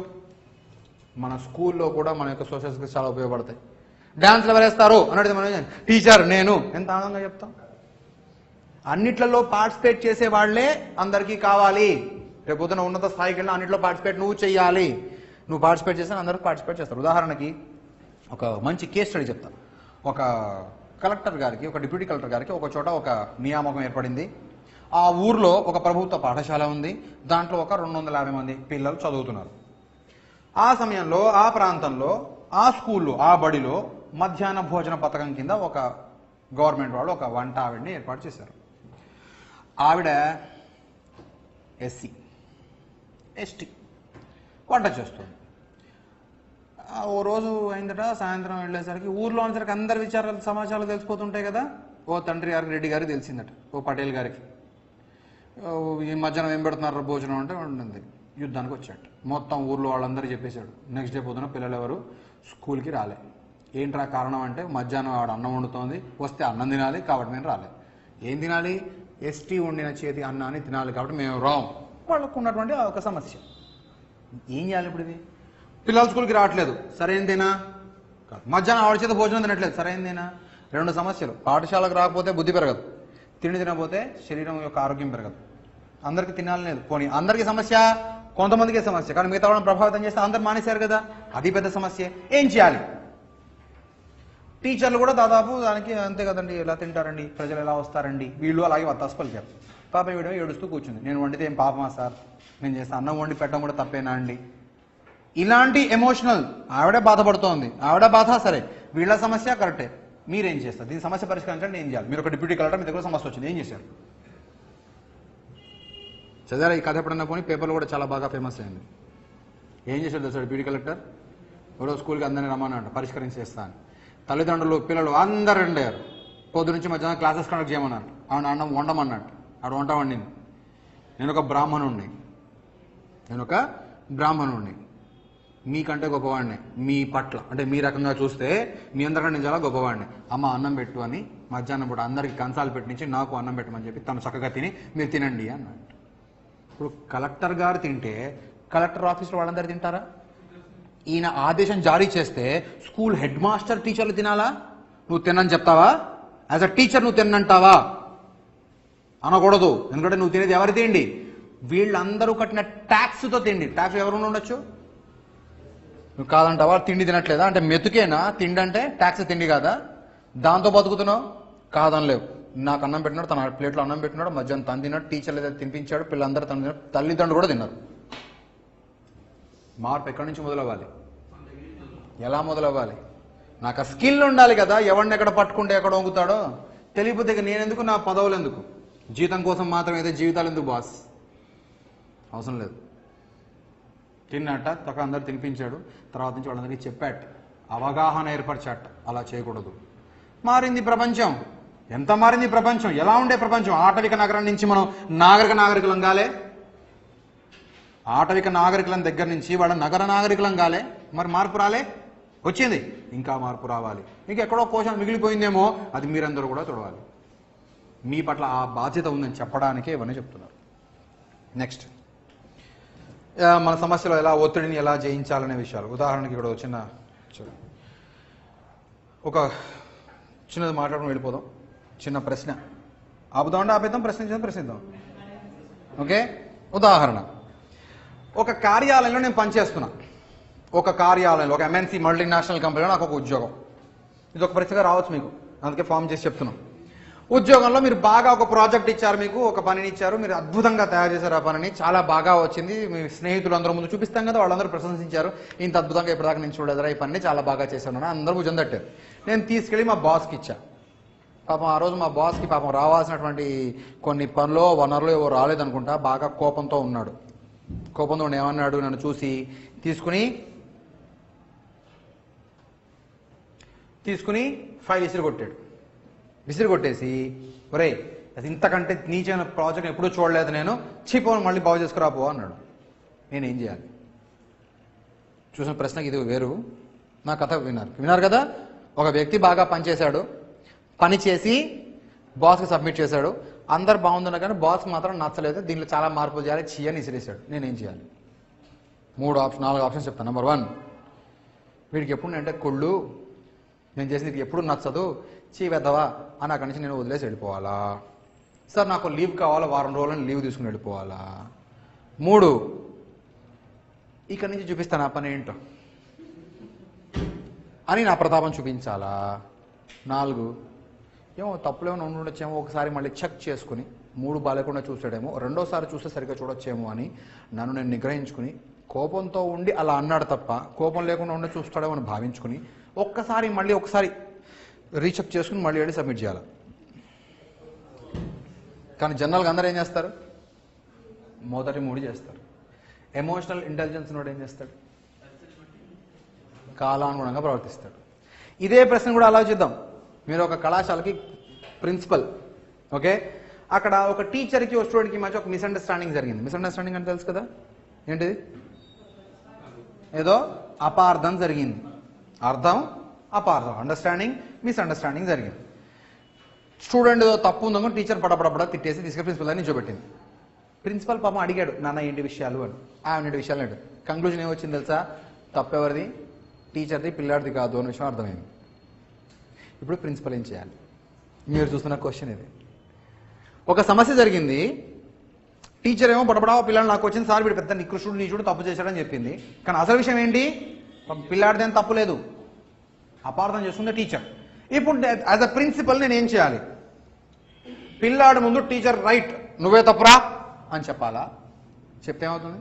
మన స్కూల్లో కూడా మన యొక్క సోషల్ స్కిల్స్ చాలా ఉపయోగపడతాయి డాన్స్లు ఎవరేస్తారు అన్నది మనం టీచర్ నేను ఎంత ఆనందంగా చెప్తాం అన్నిట్లలో పార్టిసిపేట్ చేసే వాళ్ళే అందరికీ కావాలి రేపు పొద్దున ఉన్నత స్థాయికి వెళ్ళి అన్నిట్లో పార్టిసిపేట్ నువ్వు చేయాలి నువ్వు పార్టిసిపేట్ చేస్తే అందరూ పార్టిసిపేట్ చేస్తారు ఉదాహరణకి ఒక మంచి కేస్ స్టడీ చెప్తాను ఒక కలెక్టర్ గారికి ఒక డిప్యూటీ కలెక్టర్ గారికి ఒక చోట ఒక నియామకం ఏర్పడింది ఆ ఊర్లో ఒక ప్రభుత్వ పాఠశాల ఉంది దాంట్లో ఒక రెండు వందల యాభై మంది పిల్లలు చదువుతున్నారు ఆ సమయంలో ఆ ప్రాంతంలో ఆ స్కూల్లో ఆ బడిలో మధ్యాహ్న భోజన పథకం కింద ఒక గవర్నమెంట్ వాళ్ళు ఒక వంట ఆవిడని ఏర్పాటు చేశారు ఆవిడ ఎస్సీ ఎస్టీ వంట చేస్తుంది ఆ ఓ రోజు అయిందట సాయంత్రం వెళ్ళేసరికి ఊర్లో అనేసరికి అందరి విచారాలు సమాచారాలు తెలిసిపోతుంటాయి కదా ఓ తండ్రి గారికి రెడ్డి గారికి తెలిసిందట ఓ పటేల్ గారికి ఓ ఈ మధ్యాహ్నం ఏం పెడుతున్నారు భోజనం అంటే ఉంటుంది యుద్ధానికి వచ్చాడు మొత్తం ఊర్లో వాళ్ళందరూ చెప్పేశాడు నెక్స్ట్ డే పొద్దున పిల్లలు ఎవరు స్కూల్కి రాలే ఏంట్రా కారణం అంటే మధ్యాహ్నం ఆవిడ అన్నం వండుతోంది వస్తే అన్నం తినాలి కాబట్టి మేము రాలే ఏం తినాలి ఎస్టీ వండిన చేతి అన్నాన్ని తినాలి కాబట్టి మేము రాం వాళ్ళకు ఉన్నటువంటి ఆ ఒక సమస్య ఏం చేయాలి ఇప్పుడు ఇది పిల్లలు స్కూల్కి రావట్లేదు సరైనదేనా కాదు. మధ్యాహ్నం ఆవిడ చేత భోజనం తినట్లేదు సరైనదేనా రెండు సమస్యలు పాఠశాలకు రాకపోతే బుద్ధి పెరగదు తిండి తినకపోతే శరీరం యొక్క ఆరోగ్యం పెరగదు అందరికీ తినాలని లేదు పోనీ అందరికీ సమస్య కొంతమందికి సమస్య కానీ మిగతా వాళ్ళని ప్రభావితం చేస్తే అందరు మానేశారు కదా అది పెద్ద సమస్య ఏం చేయాలి టీచర్లు కూడా దాదాపు దానికి అంతే కదండి ఎలా తింటారండి ప్రజలు ఎలా వస్తారండి వీళ్ళు అలాగే వత్తాసు పలికారు పాప వీడో ఏడుస్తూ కూర్చుంది నేను వండితే ఏం పాపమా సార్ నేను చేస్తే అన్నం వండి పెట్టడం కూడా తప్పేనా అండి ఇలాంటి ఎమోషనల్ ఆవిడే బాధపడుతోంది ఆవిడ బాధ సరే వీళ్ళ సమస్య కరెక్టే మీరేం చేస్తారు దీని సమస్య పరిష్కరించండి ఏం చేయాలి మీరు ఒక డిప్యూటీ కలెక్టర్ మీ దగ్గర సమస్య వచ్చింది ఏం చేశారు చదివారా ఈ కథ ఎప్పుడన్నా పోనీ పేపర్లో కూడా చాలా బాగా ఫేమస్ అయింది ఏం చేశాడు తెలుసా డిప్యూటీ కలెక్టర్ ఎవరో స్కూల్కి అందరినీ రమ్మన్నాడు పరిష్కరించేస్తా అని తల్లిదండ్రులు పిల్లలు అందరు ఉండారు పొద్దు నుంచి మధ్యాహ్నం క్లాసెస్ కండక్ట్ చేయమన్నారు ఆవిడ అన్నం వండమన్నట్టు ఆవిడ వంట వండింది నేను ఒక బ్రాహ్మణుణ్ణి నేను ఒక బ్రాహ్మణుణ్ణి మీకంటే గొప్పవాడిని మీ పట్ల అంటే మీ రకంగా చూస్తే మీ అందరికంటే నేను చాలా గొప్పవాడిని అమ్మ అన్నం పెట్టు అని మధ్యాహ్నం పూట అందరికి కంచాలు పెట్టించి నాకు అన్నం పెట్టమని చెప్పి తను చక్కగా తిని మీరు తినండి అన్నాడు ఇప్పుడు కలెక్టర్ గారు తింటే కలెక్టర్ ఆఫీస్లో వాళ్ళందరూ తింటారా ఈయన ఆదేశం జారీ చేస్తే స్కూల్ హెడ్ మాస్టర్ టీచర్లు తినాలా నువ్వు తినని చెప్తావా యాజ్ అ టీచర్ నువ్వు తిన్నంటావా అనకూడదు ఎందుకంటే నువ్వు తినేది ఎవరి తిండి వీళ్ళందరూ కట్టిన ట్యాక్స్తో తిండి ట్యాక్స్ ఎవరు ఉండొచ్చు నువ్వు కాదంటావా తిండి తినట్లేదా అంటే మెతుకేనా తిండి అంటే ట్యాక్స్ తిండి కాదా దాంతో బతుకుతున్నావు కాదనలేవు నాకు అన్నం పెట్టినాడు తన ప్లేట్లో అన్నం పెట్టినాడు మధ్యాహ్నం తను తిన్నాడు టీచర్లు ఏదైతే తినిపించాడు పిల్లలందరూ తను తిన్నాడు తల్లిదండ్రులు కూడా తిన్నారు మార్పు ఎక్కడి నుంచి మొదలవ్వాలి ఎలా మొదలవ్వాలి నాకు ఆ స్కిల్ ఉండాలి కదా ఎవరిని ఎక్కడ పట్టుకుంటే ఎక్కడ వంగుతాడో తెలియకపోతే ఇక నేనెందుకు నా పదవులు ఎందుకు జీతం కోసం మాత్రం అయితే జీవితాలు ఎందుకు బాస్ అవసరం లేదు తిన్నట్ట తొక్క అందరు తినిపించాడు తర్వాత నుంచి వాళ్ళందరికీ చెప్పాట అవగాహన ఏర్పరిచాట అలా చేయకూడదు మారింది ప్రపంచం ఎంత మారింది ప్రపంచం ఎలా ఉండే ప్రపంచం ఆటవిక నగరం నుంచి మనం నాగరిక నాగరికులం కాలే ఆటవిక నాగరికులం దగ్గర నుంచి వాళ్ళ నగర నాగరికులం కాలే మరి మార్పు రాలే వచ్చింది ఇంకా మార్పు రావాలి ఇంకా ఎక్కడో కోశం మిగిలిపోయిందేమో అది మీరందరూ కూడా చూడవాలి మీ పట్ల ఆ బాధ్యత ఉందని చెప్పడానికే ఇవన్నీ చెప్తున్నారు నెక్స్ట్ ఆ, మన సమస్యలో ఎలా ఒత్తిడిని ఎలా జయించాలనే విషయాలు ఉదాహరణకి ఇక్కడ ఒక చిన్న చూడండి ఒక చిన్నది మాట్లాడుకుని వెళ్ళిపోదాం చిన్న ప్రశ్న ఆపుదామంటే ఆపేద్దాం ప్రశ్నించడం ప్రశ్నిద్దాం ఓకే ఉదాహరణ ఒక కార్యాలయంలో నేను పనిచేస్తున్నా ఒక కార్యాలయంలో ఒక ఎంఎన్సీ మల్టీనేషనల్ కంపెనీలో నాకు ఒక ఉద్యోగం ఇది ఒక ప్రశ్నగా రావచ్చు మీకు అందుకే ఫామ్ చేసి చెప్తున్నాం ఉద్యోగంలో మీరు బాగా ఒక ప్రాజెక్ట్ ఇచ్చారు మీకు ఒక పనిని ఇచ్చారు మీరు అద్భుతంగా తయారు చేశారు ఆ పనిని చాలా బాగా వచ్చింది మీ స్నేహితులు అందరూ ముందు చూపిస్తాం కదా వాళ్ళందరూ ప్రశంసించారు ఇంత అద్భుతంగా ఇప్పటిదాకా నేను చూడలేదురా ఈ పనిని చాలా బాగా చేశాను అని అందరూ భుజం తట్టారు నేను తీసుకెళ్ళి మా బాస్కి ఇచ్చా పాపం ఆ రోజు మా బాస్కి పాపం రావాల్సినటువంటి కొన్ని పనులు వనరులు ఏవో రాలేదనుకుంటా బాగా కోపంతో ఉన్నాడు కోపంతో ఉండి ఏమన్నాడు నన్ను చూసి తీసుకుని తీసుకుని ఫైల్ విసిరి కొట్టాడు విసిరి కొట్టేసి ఒరేయ్ అది ఇంతకంటే నీచైన ప్రాజెక్ట్ ఎప్పుడూ చూడలేదు నేను చీపోని మళ్ళీ బాగు చేసుకురా పో అన్నాడు నేనేం చేయాలి చూసిన ప్రశ్నకి ఇది వేరు నా కథ విన్నారు విన్నారు కదా ఒక వ్యక్తి బాగా పనిచేశాడు పని చేసి బాస్కి సబ్మిట్ చేశాడు అందరు బాగుందన్న కానీ బాస్ మాత్రం నచ్చలేదు దీంట్లో చాలా మార్పులు చేయాలి చీ అని ఇసిరేసాడు నేనేం చేయాలి మూడు ఆప్షన్ నాలుగు ఆప్షన్స్ చెప్తాను నెంబర్ వన్ వీడికి ఎప్పుడు అంటే కొళ్ళు నేను చేసింది వీడికి ఎప్పుడు నచ్చదు చీ వెద్దవా అని అక్కడి నుంచి నేను వదిలేసి వెళ్ళిపోవాలా సార్ నాకు లీవ్ కావాలా వారం రోజులను లీవ్ తీసుకుని వెళ్ళిపోవాలా మూడు ఇక్కడి నుంచి చూపిస్తాను ఆ పని ఏంటో అని నా ప్రతాపం చూపించాలా నాలుగు ఏమో తప్పులేమో ఉండి ఉండొచ్చేమో ఒకసారి మళ్ళీ చెక్ చేసుకుని మూడు బాలేకుండా చూసాడేమో రెండోసారి చూస్తే సరిగ్గా చూడొచ్చేమో అని నన్ను నేను నిగ్రహించుకుని కోపంతో ఉండి అలా అన్నాడు తప్ప కోపం లేకుండా ఉండి చూస్తాడేమో అని భావించుకుని ఒక్కసారి మళ్ళీ ఒకసారి రీచెక్ చేసుకుని మళ్ళీ వెళ్ళి సబ్మిట్ చేయాలి కానీ జనరల్గా అందరూ ఏం చేస్తారు మొదటి మూడు చేస్తారు ఎమోషనల్ ఇంటెలిజెన్స్ నోడు ఏం చేస్తాడు కాలానుగుణంగా ప్రవర్తిస్తాడు ఇదే ప్రశ్న కూడా ఆలోచిద్దాం మీరు ఒక కళాశాలకి ప్రిన్సిపల్ ఓకే అక్కడ ఒక టీచర్కి ఒక స్టూడెంట్కి మధ్య ఒక మిస్అండర్స్టాండింగ్ జరిగింది మిస్అండర్స్టాండింగ్ అంటే తెలుసు కదా ఏంటిది ఏదో అపార్థం జరిగింది అర్థం అపార్థం అండర్స్టాండింగ్ మిస్అండర్స్టాండింగ్ జరిగింది స్టూడెంట్ ఏదో తప్పు ఉందనుకో టీచర్ పడపడపడ తిట్టేసి తీసుకెళ్ళి ప్రిన్సిపల్ అని నిల్చోబెట్టింది ప్రిన్సిపల్ పాపం అడిగాడు నాన్న ఏంటి విషయాలు అని ఆమె విషయాలు అన్నాడు కంక్లూజన్ ఏమొచ్చింది తెలుసా తప్పెవరిది టీచర్ది పిల్లాడిది కాదు అనే విషయం అర్థమైంది ఇప్పుడు ప్రిన్సిపల్ ఏం చేయాలి మీరు చూస్తున్న క్వశ్చన్ ఇది ఒక సమస్య జరిగింది టీచర్ ఏమో పడపడా పిల్లలు నాకు వచ్చింది సార్ వీడు పెద్ద నికృష్టుడు నీచుడు తప్పు చేశాడని చెప్పింది కానీ అసలు విషయం ఏంటి పాపం పిల్లాడిది ఏం తప్పు లేదు అపార్థం చేస్తుంది టీచర్ ఇప్పుడు యాజ్ అ ప్రిన్సిపల్ నేను ఏం చేయాలి పిల్లాడి ముందు టీచర్ రైట్ నువ్వే తప్పురా అని చెప్పాలా చెప్తే ఏమవుతుంది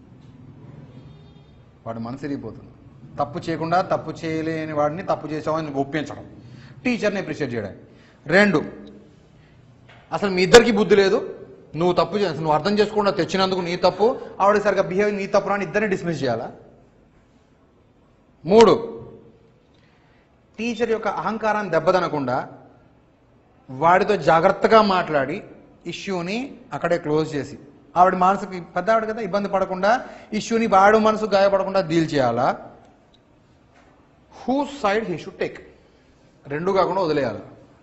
వాడు మనసు ఇరిగిపోతుంది తప్పు చేయకుండా తప్పు చేయలేని వాడిని తప్పు చేసావని ఒప్పించడం టీచర్ని అప్రిషియేట్ చేయడం రెండు అసలు మీ ఇద్దరికి బుద్ధి లేదు నువ్వు తప్పు చేసి నువ్వు అర్థం చేసుకోకుండా తెచ్చినందుకు నీ తప్పు ఆవిడ సరిగా బిహేవ్ నీ తప్పు అని ఇద్దరిని డిస్మిస్ చేయాలా మూడు టీచర్ యొక్క అహంకారాన్ని దెబ్బతనకుండా వాడితో జాగ్రత్తగా మాట్లాడి ఇష్యూని అక్కడే క్లోజ్ చేసి ఆవిడ మనసుకి పెద్ద ఆవిడ కదా ఇబ్బంది పడకుండా ఇష్యూని వాడు మనసు గాయపడకుండా డీల్ చేయాలా who side he should take రెండు కాకుండా వదిలేయాలి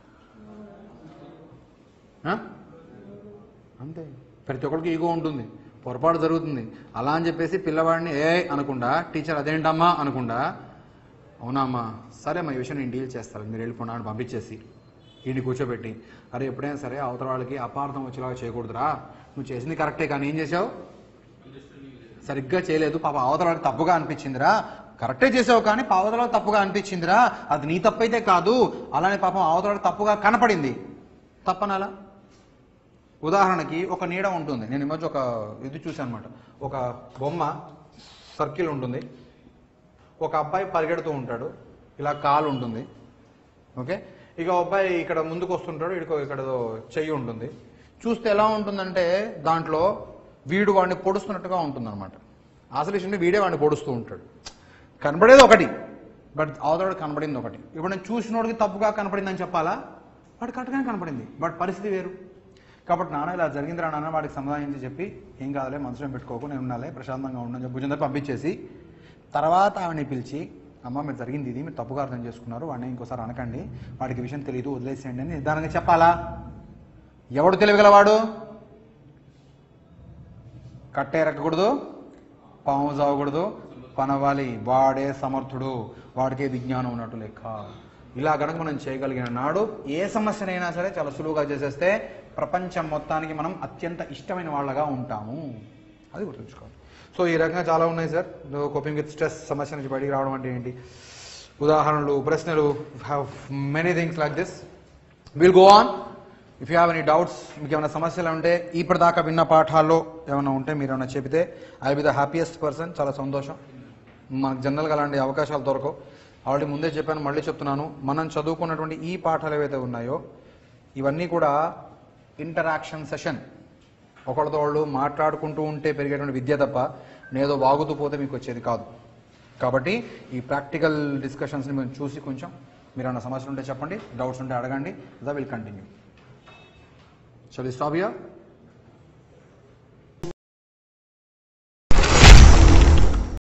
ఆ? అంతే ప్రతి ఒక్కరికి ఈగో ఉంటుంది పొరపాటు జరుగుతుంది అలా అని చెప్పేసి పిల్లవాడిని ఏ అనకుండా టీచర్ అదేంటమ్మా అనకుండా అవునమ్మా సరే అమ్మా ఈ విషయం నేను డీల్ చేస్తాను మీరు వెళ్ళిపోండి అని పంపించేసి ఈయన కూర్చోబెట్టి అరే ఎప్పుడైనా సరే అవతల వాళ్ళకి అపార్థం వచ్చేలాగా చేయకూడదురా నువ్వు చేసింది కరెక్టే కానీ ఏం చేసావు సరిగ్గా చేయలేదు పాప అవతల వాళ్ళకి తప్పుగా అనిపించిందిరా కరెక్టే చేసావు కానీ అవతల వాళ్ళకి తప్పుగా అనిపించిందిరా అది నీ తప్పైతే కాదు అలానే పాపం అవతల వాళ్ళకి తప్పుగా కనపడింది తప్పనాలా ఉదాహరణకి ఒక నీడ ఉంటుంది నేను ఈ మధ్య ఒక ఇది చూశాను అనమాట ఒక బొమ్మ సర్కిల్ ఉంటుంది ఒక అబ్బాయి పరిగెడుతూ ఉంటాడు ఇలా కాలు ఉంటుంది ఓకే ఇక ఓ అబ్బాయి ఇక్కడ ముందుకు వస్తుంటాడు ఇక్కడికి ఇక్కడ ఏదో చెయ్యి ఉంటుంది చూస్తే ఎలా ఉంటుందంటే దాంట్లో వీడు వాడిని పొడుస్తున్నట్టుగా ఉంటుంది అనమాట అసలు విషయం వీడే వాడిని పొడుస్తూ ఉంటాడు కనబడేది ఒకటి బట్ అవతలవాడు కనబడింది ఒకటి ఇప్పుడు నేను చూసినోడికి తప్పుగా కనపడిందని చెప్పాలా వాడు కరెక్ట్గానే కనపడింది బట్ పరిస్థితి వేరు కాబట్టి నాన్న ఇలా జరిగిందిరా నాన్న వాడికి సమాధానించి చెప్పి ఏం కాదులే మనసులో పెట్టుకోకు నేను ఉండాలి ప్రశాంతంగా ఉండని చెప్పి భుజంతో పంపించేసి తర్వాత ఆవిడని పిలిచి అమ్మ మీరు జరిగింది ఇది మీరు తప్పుగా అర్థం చేసుకున్నారు వాడిని ఇంకోసారి అనకండి వాడికి ఈ విషయం తెలియదు వదిలేసేయండి అని నిదానంగా చెప్పాలా ఎవడు తెలియగలవాడు కట్టే ఎరగకూడదు పాము చావకూడదు పనవాలి వాడే సమర్థుడు వాడికే విజ్ఞానం ఉన్నట్టు లెక్క ఇలా కనుక మనం చేయగలిగిన నాడు ఏ సమస్యనైనా సరే చాలా సులువుగా చేసేస్తే ప్రపంచం మొత్తానికి మనం అత్యంత ఇష్టమైన వాళ్ళగా ఉంటాము అది గుర్తుంచుకోవాలి సో ఈ రకంగా చాలా ఉన్నాయి సార్ కోపింగ్ విత్ స్ట్రెస్ సమస్య నుంచి బయటికి రావడం అంటే ఏంటి ఉదాహరణలు ప్రశ్నలు have many things like this will go on if you have any doubts మీకు ఏమైనా సమస్యలు ఉంటే ఇప్పటిదాకా విన్న పాఠాల్లో ఏమైనా ఉంటే మీరు ఏమైనా చెబితే I be the happiest person చాలా సంతోషం మనకు జనరల్గా అలాంటి అవకాశాలు దొరకవు ఆల్రెడీ ముందే చెప్పాను మళ్ళీ చెప్తున్నాను మనం చదువుకున్నటువంటి ఈ పాఠాలు ఏవైతే ఉన్నాయో ఇవన్నీ కూడా ఇంటరాక్షన్ సెషన్ ఒకళ్ళతో వాళ్ళు మాట్లాడుకుంటూ ఉంటే పెరిగేటువంటి విద్య తప్ప నేదో వాగుతూ పోతే మీకు వచ్చేది కాదు కాబట్టి ఈ ప్రాక్టికల్ డిస్కషన్స్ని మేము చూసి కొంచెం మీరు ఏమైనా సమస్యలు ఉంటే చెప్పండి డౌట్స్ ఉంటే అడగండి the will continue Shall we stop here?